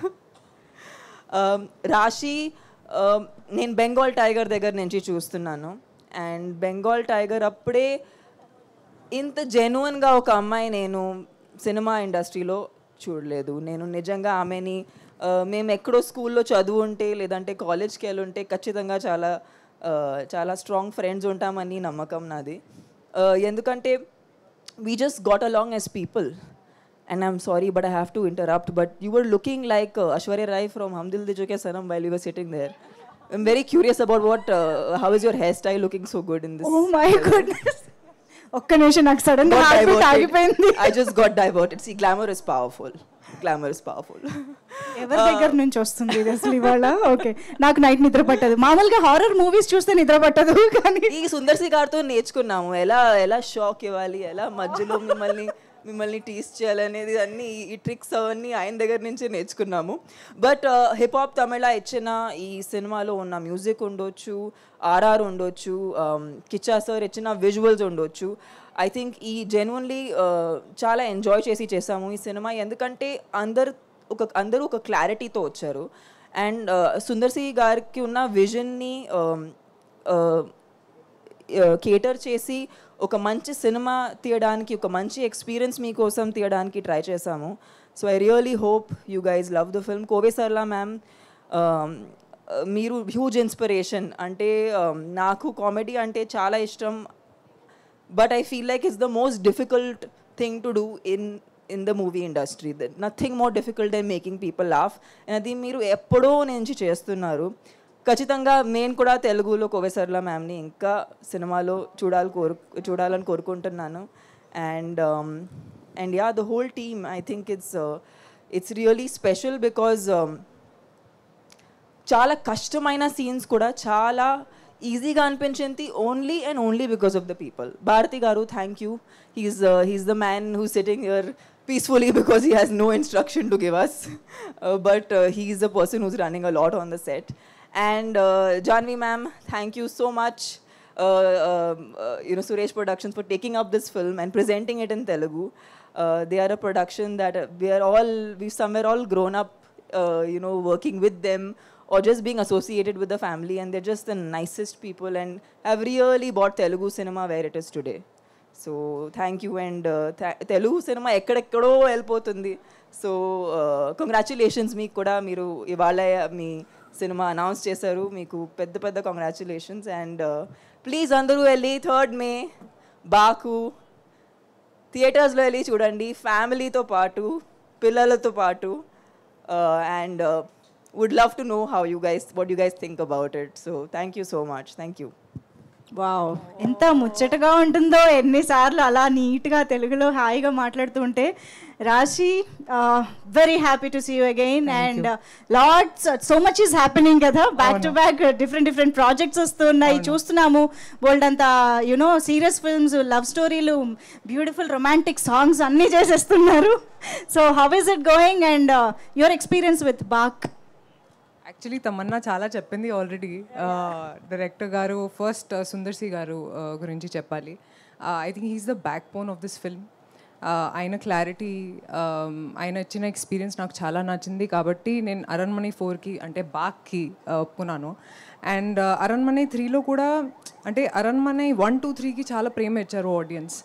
um, రాశి um, నేను Bengal tiger దగ్గర నుంచి చూస్తున్నాను and Bengal tiger అప్పుడే ఇంత జెన్యున్గా ఒక అమ్మాయి నేను సినిమా ఇండస్ట్రీలో చూడలేదు నేను నిజంగా ఆమెని ఆ, మేము ఎక్కడో స్కూల్లో చదువు ఉంటే లేదంటే కాలేజ్కి వెళ్ళి ఉంటే ఖచ్చితంగా చాలా ఆ, చాలా స్ట్రాంగ్ ఫ్రెండ్స్ ఉంటామని నమ్మకం నాది ఆ, ఎందుకంటే we just got along as people and I'm sorry but I have to interrupt but you were looking like Aishwarya Rai from Hum Dil De Chuke Sanam while you were sitting there I'm very curious about what how is your hair style looking so good in this oh my goodness ఒక్క నిమిషం నాకు సడన్ గా Got heart beat diverted. ఆగిపోయింది I just got diverted. See, glamour is powerful. Glamour is powerful. ఎవరి దగ్గర నుంచి వస్తుంది ఇది అసలు ఇవాళ ఓకే నాకు నైట్ నిద్ర పట్టదు మామూలుగా హారర్ మూవీస్ చూస్తే నిద్ర పట్టదు కానీ ఈ సుందర్ సి గారితో నేర్చుకున్నాము ఎలా ఎలా షాక్ ఇవ్వాలి ఎలా మధ్యలో మిమ్మల్ని మిమ్మల్ని టీస్ చేయాలనేది అన్ని ఈ- ఈ ట్రిక్స్ అవన్నీ ఆయన దగ్గర నుంచే నేర్చుకున్నాము బట్ హిప్ హాప్ తమిళ ఇచ్చిన ఈ సినిమాలో ఉన్న మ్యూజిక్ ఉండొచ్చు ఆర్ఆర్ ఉండొచ్చు కిచ్చా సార్ ఇచ్చిన విజువల్స్ ఉండొచ్చు ఐ థింక్ ఈ జెన్యున్లీ చాలా ఎంజాయ్ చేసి చేసాము ఈ సినిమా ఎందుకంటే అందరు ఒక అందరూ ఒక క్లారిటీతో వచ్చారు అండ్ సుందర్ సి గారికి ఉన్న విజన్ని కేటర్ చేసి ఒక మంచి సినిమా తీయడానికి ఒక మంచి ఎక్స్పీరియన్స్ మీకోసం తీయడానికి ట్రై చేశాము so I really hope you guys love the film Kovai Sarala ma'am మీరు హ్యూజ్ ఇన్స్పిరేషన్ అంటే um, నాకు కామెడీ అంటే చాలా ఇష్టం but I feel like it's the most difficult thing to do in in the movie industry nothing more difficult then making people laugh అది మీరు ఎప్పుడో నుంచి చేస్తున్నారు ఖచ్చితంగా నేను కూడా తెలుగులో కోవేసర్ల మ్యామ్ని ఇంకా సినిమాలో చూడాలి కోరు చూడాలని కోరుకుంటున్నాను and and yeah the whole team I think it's it's really special because చాలా కష్టమైన సీన్స్ కూడా చాలా ఈజీగా అనిపించింది only and only because of the people Bharathi గారు thank you he's he's the man who sitting here peacefully because he has no instruction to give us but he is the person who's running a lot on the set and Janvi ma'am thank you so much uh, um, uh, you know Suresh Productions for taking up this film and presenting it in Telugu. Uh, they are a production that uh, we are all, we somewhere all grown up, uh, you know, working with them or just being associated with the family. And they're just the nicest people and have really brought Telugu cinema where it is today. So thank you and Telugu cinema ఎక్కడెక్కడో వెళ్ళిపోతుంది so congratulations మీకు కూడా మీరు ఇవాళ మీ cinema announce చేశారు మీకు పెద్ద పెద్ద కంగ్రాచులేషన్స్ అండ్ ప్లీజ్ అందరూ వెళ్ళి థర్డ్ మే బాకు థియేటర్స్లో వెళ్ళి చూడండి ఫ్యామిలీతో పాటు పిల్లలతో పాటు and would love to know how you guys what you guys think about it so thank you so much thank you wow ఎంత ముచ్చటగా ఉంటుందో ఎన్నిసార్లు అలా నీట్గా తెలుగులో హాయిగా మాట్లాడుతూ ఉంటే Rashi very happy to see you again and lots so much is happening కదా back to back different different projects వస్తున్నాయి చూస్తున్నాము బోల్డ్ అంత యునో సీరియస్ ఫిల్మ్స్ లవ్ స్టోరీలు బ్యూటిఫుల్ రొమాంటిక్ సాంగ్స్ అన్నీ చేసేస్తున్నారు so how is it going and your experience with Baak actually Tamannaah చాలా చెప్పింది already director గారు first Sundar C garu uh, గురించి చెప్పాలి I think he's the backbone of this film ఆయన clarity ఆయన ఇచ్చిన ఎక్స్పీరియన్స్ నాకు చాలా నచ్చింది కాబట్టి నేను అరణ్మణి ఫోర్కి అంటే బాక్కి ఒప్పుకున్నాను అండ్ అరణ్మణి త్రీలో కూడా అంటే అరణ్మణి వన్ టూ త్రీకి చాలా ప్రేమ ఇచ్చారు ఆడియన్స్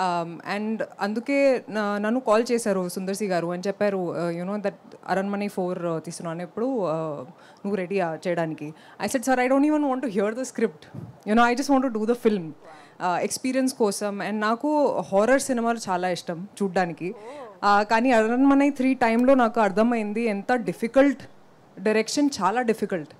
అండ్ అందుకే నా- నన్ను కాల్ చేశారు సుందర్సి గారు అని చెప్పారు యూనో దట్ అరణ్మణి ఫోర్ తీస్తున్నాను ఎప్పుడు నువ్వు రెడీ చేయడానికి I set sir I don't even want to hear the script you know I just want do the film experience కోసం అండ్ నాకు హారర్ సినిమాలు చాలా ఇష్టం చూడ్డానికి Uh, కానీ అరణ్మణి త్రీ టైంలో నాకు అర్థమైంది ఎంత డిఫికల్ట్ డైరెక్షన్ చాలా difficult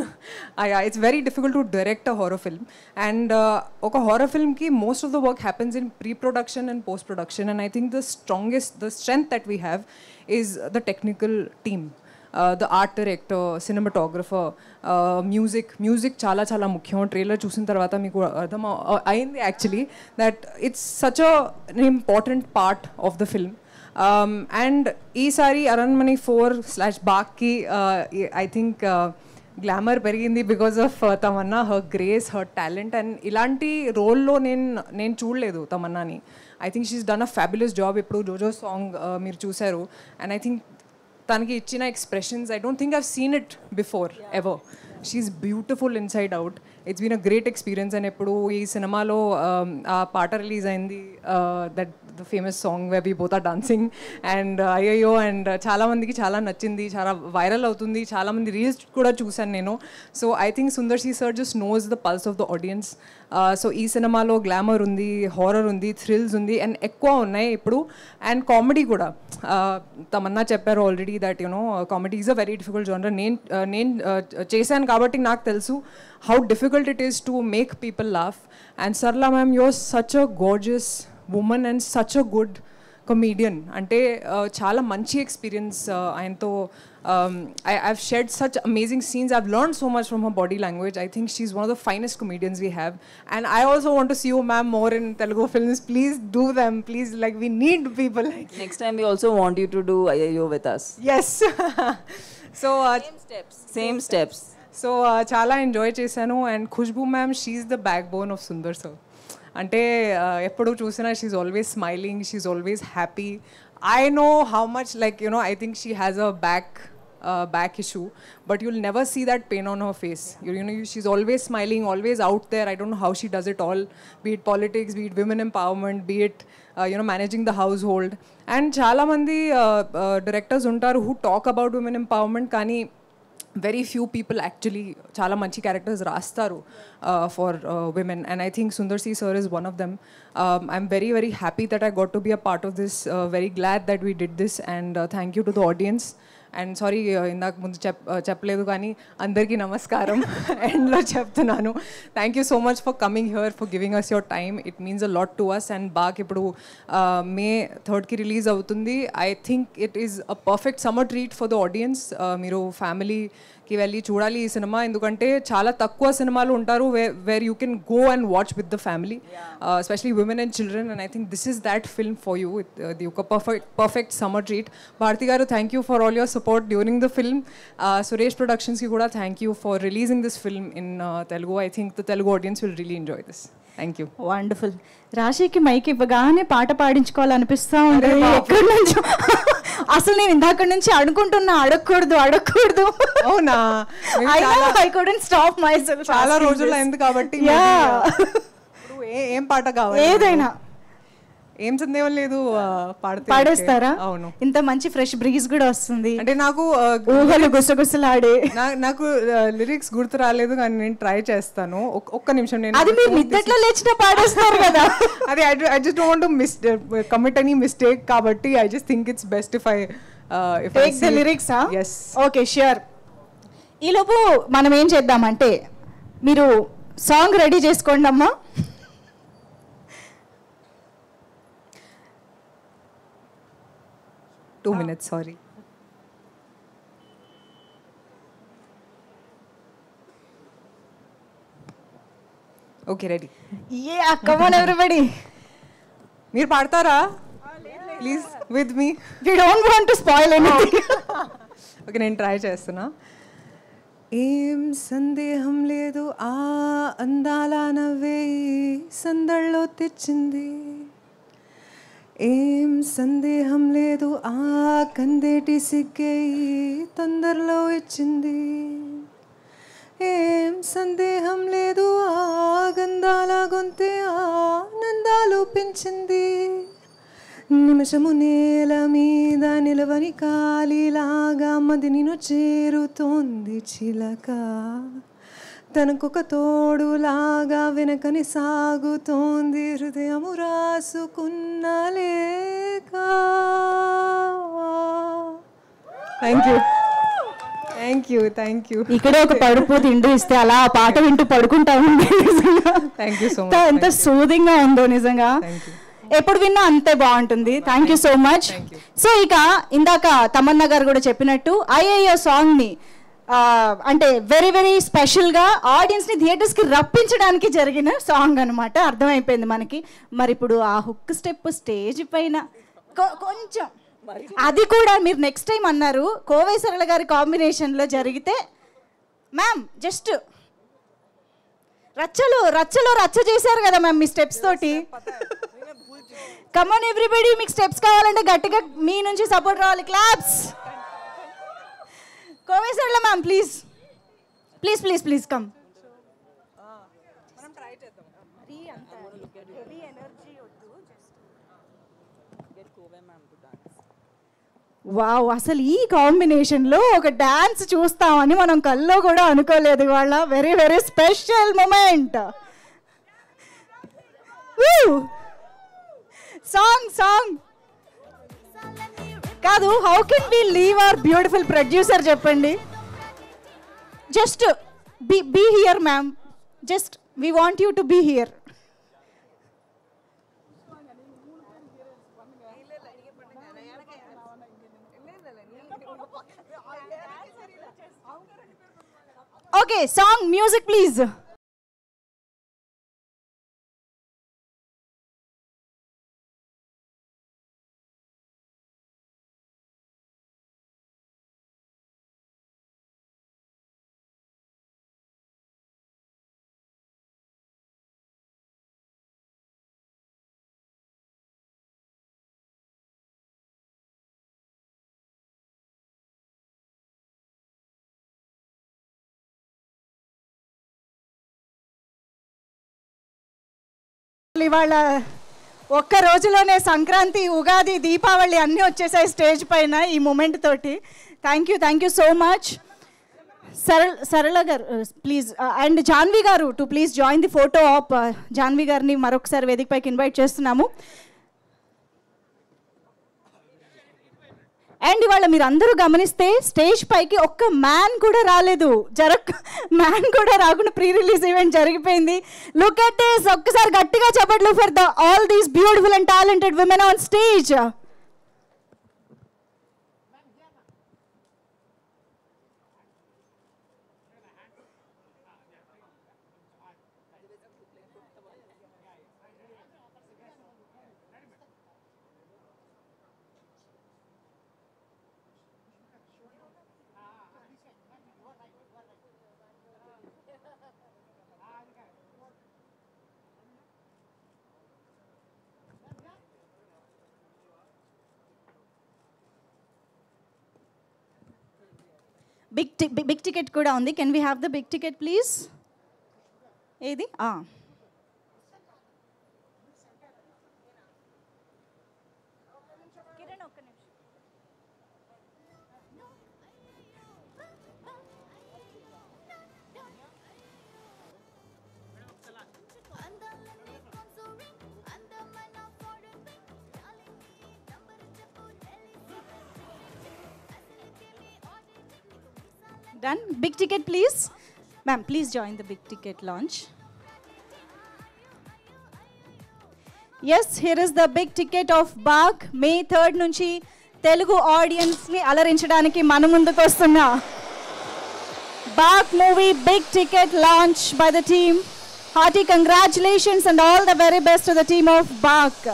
it's very difficult to direct a horror film and ఒక హారర్ ఫిల్మ్కి most of the work happens in pre production and post production and I think the strongest the strength that we have is the technical team the art director cinematographer music music చాలా చాలా ముఖ్యం trailer చూసిన తర్వాత మీకు అర్థం అవ- అయింది actually that it's such an important part of the film and ఈసారి అరణ్మణి ఫోర్ స్లాష్ బాక్కి ఐ థింక్ గ్లామర్ పెరిగింది because of Tamannaah her grace her talent and ఇలాంటి రోల్లో నేను నేను చూడలేదు తమన్నాని I think she's done a fabulous job ఇప్పుడు జోజో సాంగ్ మీరు చూశారు అండ్ ఐ థింక్ తనకి ఇచ్చిన expressions I don't think I've seen it before ever she's beautiful inside out it's been a great experience and ఎప్పుడు ఈ సినిమాలో um, ఆ పాట రిలీజ్ అయింది that the famous song we be both are dancing and అయ్యయ్యో and చాలా మందికి చాలా నచ్చింది చాలా వైరల్ అవుతుంది చాలా మంది రీల్స్ కూడా చూశాను నేను so I think Sundar C sir just knows the pulse of the audience so ఈ సినిమాలో గ్లామర్ ఉంది హారర్ ఉంది థ్రిల్స్ ఉంది అండ్ ఎక్కువ ఉన్నాయి ఇప్పుడు అండ్ కామెడీ కూడా Uh, తమన్నా చెప్పారు already that you know comedy is a very difficult genre నేను uh, నేను uh, చేశాను కాబట్టి నాకు తెలుసు how difficult it is to make people laugh and Sarla ma'am your such a gorgeous woman and such a good comedian అంటే uh, చాలా మంచి experience ఆయనతో I I've shared such amazing scenes I've learn so much from her body language I think she is one of the finest comedians we have and i also want to see you ma'am more in telugu films please do them please like we need people like Next time, we also want you to do IIO with us. yes so uh, Same steps. Same steps. So చాలా enjoy చేశాను and Khushbu ma'am she's the backbone of Sundar sir అంటే uh, ఎప్పుడు చూసినా she's always smiling she's always happy I know how much like you know I think she has a back uh, back issue, but you'll never see that pain on her face. You, you know, she's always smiling, always out there. I don't know how she does it all, be it politics, be it women empowerment, be it uh, you know managing the household. And చాలా మంది directors ఉంటారు who talk about women empowerment, కానీ very few people actually చాలా మంచి characters రాస్తారు for women and I think Sundar C sir is one of them I'm very very happy that I got to be a part of this very glad that we did this and thank you to the audience and sorry ఇందాక ముందు చెప్ చెప్పలేదు కానీ అందరికీ నమస్కారం ఎండ్లో చెప్తున్నాను thank you so much for coming here for giving us your time it means a lot to us and బాగా ఇప్పుడు మే థర్డ్కి రిలీజ్ అవుతుంది I think it is a perfect summer treat for the audience మీరు ఫ్యామిలీకి వెళ్ళి చూడాలి ఈ cinema ఎందుకంటే చాలా తక్కువ సినిమాలు ఉంటారు where you can go and watch with the family especially women and children and I think this is that film for you ఇది ఒక perfect perfect summer treat Bharathi గారు thank you for all your support during the film Suresh ప్రొడక్షన్స్కి కూడా thank you for releasing this film in Telugu I think the Telugu audience will really enjoy this thank you wonderful రాశికి mic ఇవ్వగానే పాట పాడించుకోవాలనిపిస్తా ఉంటుంది ఎక్కడి నుంచో అసలు నేను ఇందాక నుంచి అనుకుంటున్నా అడగకూడదు అడగకూడదు అవునా ఐ కుడెంట్ స్టాప్ మై చాలా రోజులు అయింది కాబట్టి maybe, uh, ఇప్పుడు ఏ- ఏం పాట కావాలి ఏదైనా ఏం సందేహం లేదు ఆ, పాడితే పాడేస్తారా okay. అవును ఇంత మంచి ఫ్రెష్ బ్రీజ్ కూడా వస్తుంది అంటే నాకు ఆ, ఊహలు గుసగుసలాడే నా- నాకు లిరిక్స్ గుర్తు రాలేదు కానీ నేను ట్రై చేస్తాను ఒక్- ఒక్క నిమిషం నేను అది మీరు నిద్దట్లో లేచిన పాడేస్తారు కదా అది I just want miss commit any mistake కాబట్టి I just think it's best if I take the lyrics okay sure ఈలోపు మనం ఏం చేద్దామంటే మీరు సాంగ్ రెడీ చేసుకోండి అమ్మా two minutes sorry okay ready hey come on everybody మీరు పాడతారా please with me we don't want to spoil anything okay నేను ట్రై చేస్తున్నా ఏం సందేహం లేదు ఆ అందాల నవ్వే ఈ సందళ్ళలో తెచ్చింది ఏం సందేహం లేదు ఆ కందేటి సిగ్గే ఈ తొందరలో ఇచ్చింది ఏం సందేహం లేదు ఆ గంధాల గొంతే ఆనందాలు పెంచింది నిమిషము నేల మీద నిలవని కాలిలాగా మది నిన్ను చేరుతోంది చిలక తనకొక తోడులాగా వెనకని సాగుతోంది హృదయము రాసుకున్న లేక thank you thank you thank you ఇక్కడే ఒక పడుపు తిండి ఇస్తే అలా ఆ పాట వింటూ పడుకుంటా ఉంది నిజంగా థ్యాంక్ యూ సో ఎంత- మచ్ ఎంత సూదింగ్ గా ఉందో నిజంగా ఎప్పుడు విన్నా అంతే బాగుంటుంది thank you so much so ఇక ఇందాక తమన్నా గారు కూడా చెప్పినట్టు ఐఏఏ సాంగ్ ని ఆ, అంటే వెరీ వెరీ స్పెషల్ గా ఆడియన్స్ ని థియేటర్స్ కి రప్పించడానికి జరిగిన సాంగ్ అన్నమాట అర్థమైపోయింది మనకి మరి ఇప్పుడు ఆ హుక్ స్టెప్ స్టేజ్ పైన కొ- కొంచెం అది కూడా మీరు నెక్స్ట్ టైం అన్నారు కోవై సరళ గారి కాంబినేషన్ లో జరిగితే మ్యామ్ జస్ట్ రచ్చలు రచ్చలో రచ్చ చేశారు కదా మ్యామ్ మీ స్టెప్స్ తోటి కమాన్ ఎవ్రీబడి మీకు స్టెప్స్ కావాలంటే గట్టిగా మీ నుంచి సపోర్ట్ రావాలి క్లాప్స్ కోవేశ్వర్ల ma'am please please please please come wow అసలు ఈ కాంబినేషన్లో ఒక డాన్స్ చూస్తామని మనం కల్లో కూడా అనుకోలేదు ఇవాళ very very special moment song song కాదు how can we leave our beautiful producer చెప్పండి just be be here ma'am just we want you to be here okay song music please ఇవాళ ఒక్క రోజులోనే సంక్రాంతి ఉగాది దీపావళి అన్నీ వచ్చేసాయి స్టేజ్ పైన ఈ మూమెంట్ తోటి thank you thank you so much Sarala Sarala గారు ప్లీజ్ అండ్ జాన్వి గారు to please join the photo of Janvi గారిని మరొకసారి వేదికపైకి ఇన్వైట్ చేస్తున్నాము అండ్ ఇవాళ మీరు అందరూ గమనిస్తే స్టేజ్ పైకి ఒక్క మ్యాన్ కూడా రాలేదు జరగ మ్యాన్ కూడా రాకుండా ప్రీ రిలీజ్ ఈవెంట్ జరిగిపోయింది లుక్ ఎట్ దిస్ ఒక్కసారి గట్టిగా చెప్పట్లు for the all these beautiful and talented women on stage big టి బిగ్ టికెట్ కూడా ఉంది can we have the big ticket please ఏది ఆ. Done. Big ticket, please. Ma'am, please join the big ticket launch. Yes, here is the big ticket of Bach. May third నుంచి తెలుగు ఆడియన్స్ని అలరించడానికి మన ముందుకు వస్తున్న Baak movie big ticket launch by the team hearty congratulations and all the very best to the team of Baak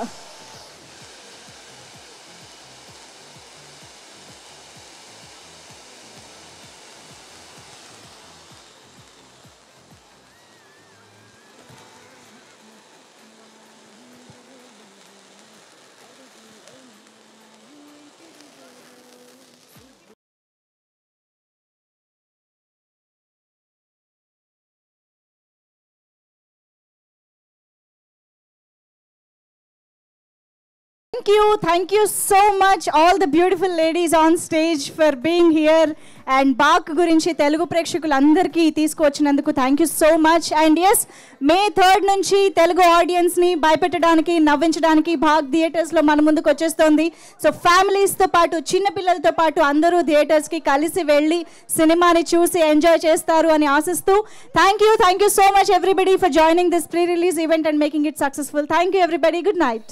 Thank you, thank you so much, all the beautiful ladies on stage for being here. And Baak గురించి తెలుగు ప్రేక్షకులందరికీ తీసుకువచ్చినందుకు thank you so much and as May third నుంచి తెలుగు ఆడియన్స్ని భయపెట్టడానికి నవ్వించడానికి బాగ్ థియేటర్స్లో మన ముందుకు వచ్చేస్తోంది సో ఫ్యామిలీస్తో పాటు చిన్న పిల్లలతో పాటు అందరూ థియేటర్స్కి కలిసి వెళ్ళి సినిమాని చూసి ఎంజాయ్ చేస్తారు అని ఆశిస్తూ thank you thank you so much everybody for joining this pre release event and making it successful thank you everybody good night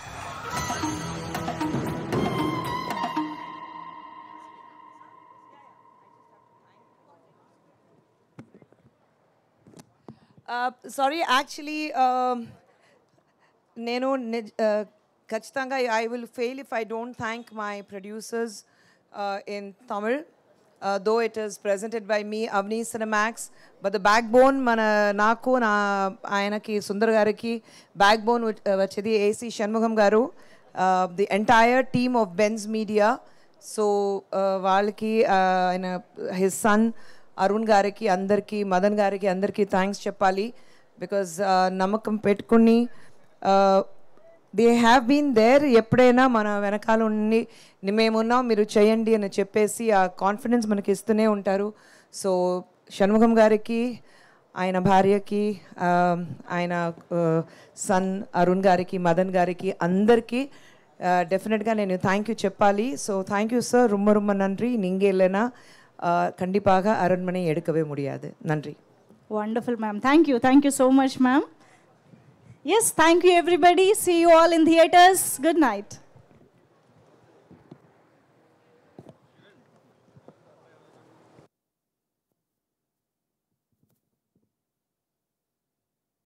sorry actually నేను నిజ్- uh, ఖచ్చితంగా I will fail if I don't thank my producers in Tamil though it is presented by me Avni Cinemax but the backbone మన నాకు నా ఆయనకి సుందర్ గారికి backbone వచ్చేది ఏసీ షణ్ముఖం గారు the entire team of Benzz media so వాళ్ళకి uh, ఆయన హిస్ సన్ అరుణ్ గారికి అందరికీ మదన్ గారికి అందరికీ థ్యాంక్స్ చెప్పాలి బికాజ్ నమ్మకం పెట్టుకుని దే హ్యావ్ బీన్ దేర్ ఎప్పుడైనా మన వెనకాల ఉండి మేమున్నాం మీరు చేయండి అని చెప్పేసి ఆ కాన్ఫిడెన్స్ మనకి ఇస్తూనే ఉంటారు సో షణ్ముఖం గారికి ఆయన భార్యకి ఆ, ఆయన సన్ అరుణ్ గారికి మదన్ గారికి అందరికీ டெஃபினட்గా నేను థ్యాంక్ యూ చెప్పాలి ஸோ தேங்க்யூ சார் ரொம்ப ரொம்ப நன்றி நீங்கள் இல்லைன்னா கண்டிப்பாக அரண்மனை எடுக்கவே முடியாது நன்றி Wonderful, ma'am. Thank you. Thank you so much, ma'am. Yes, thank you, everybody. See you all in theaters. Good night.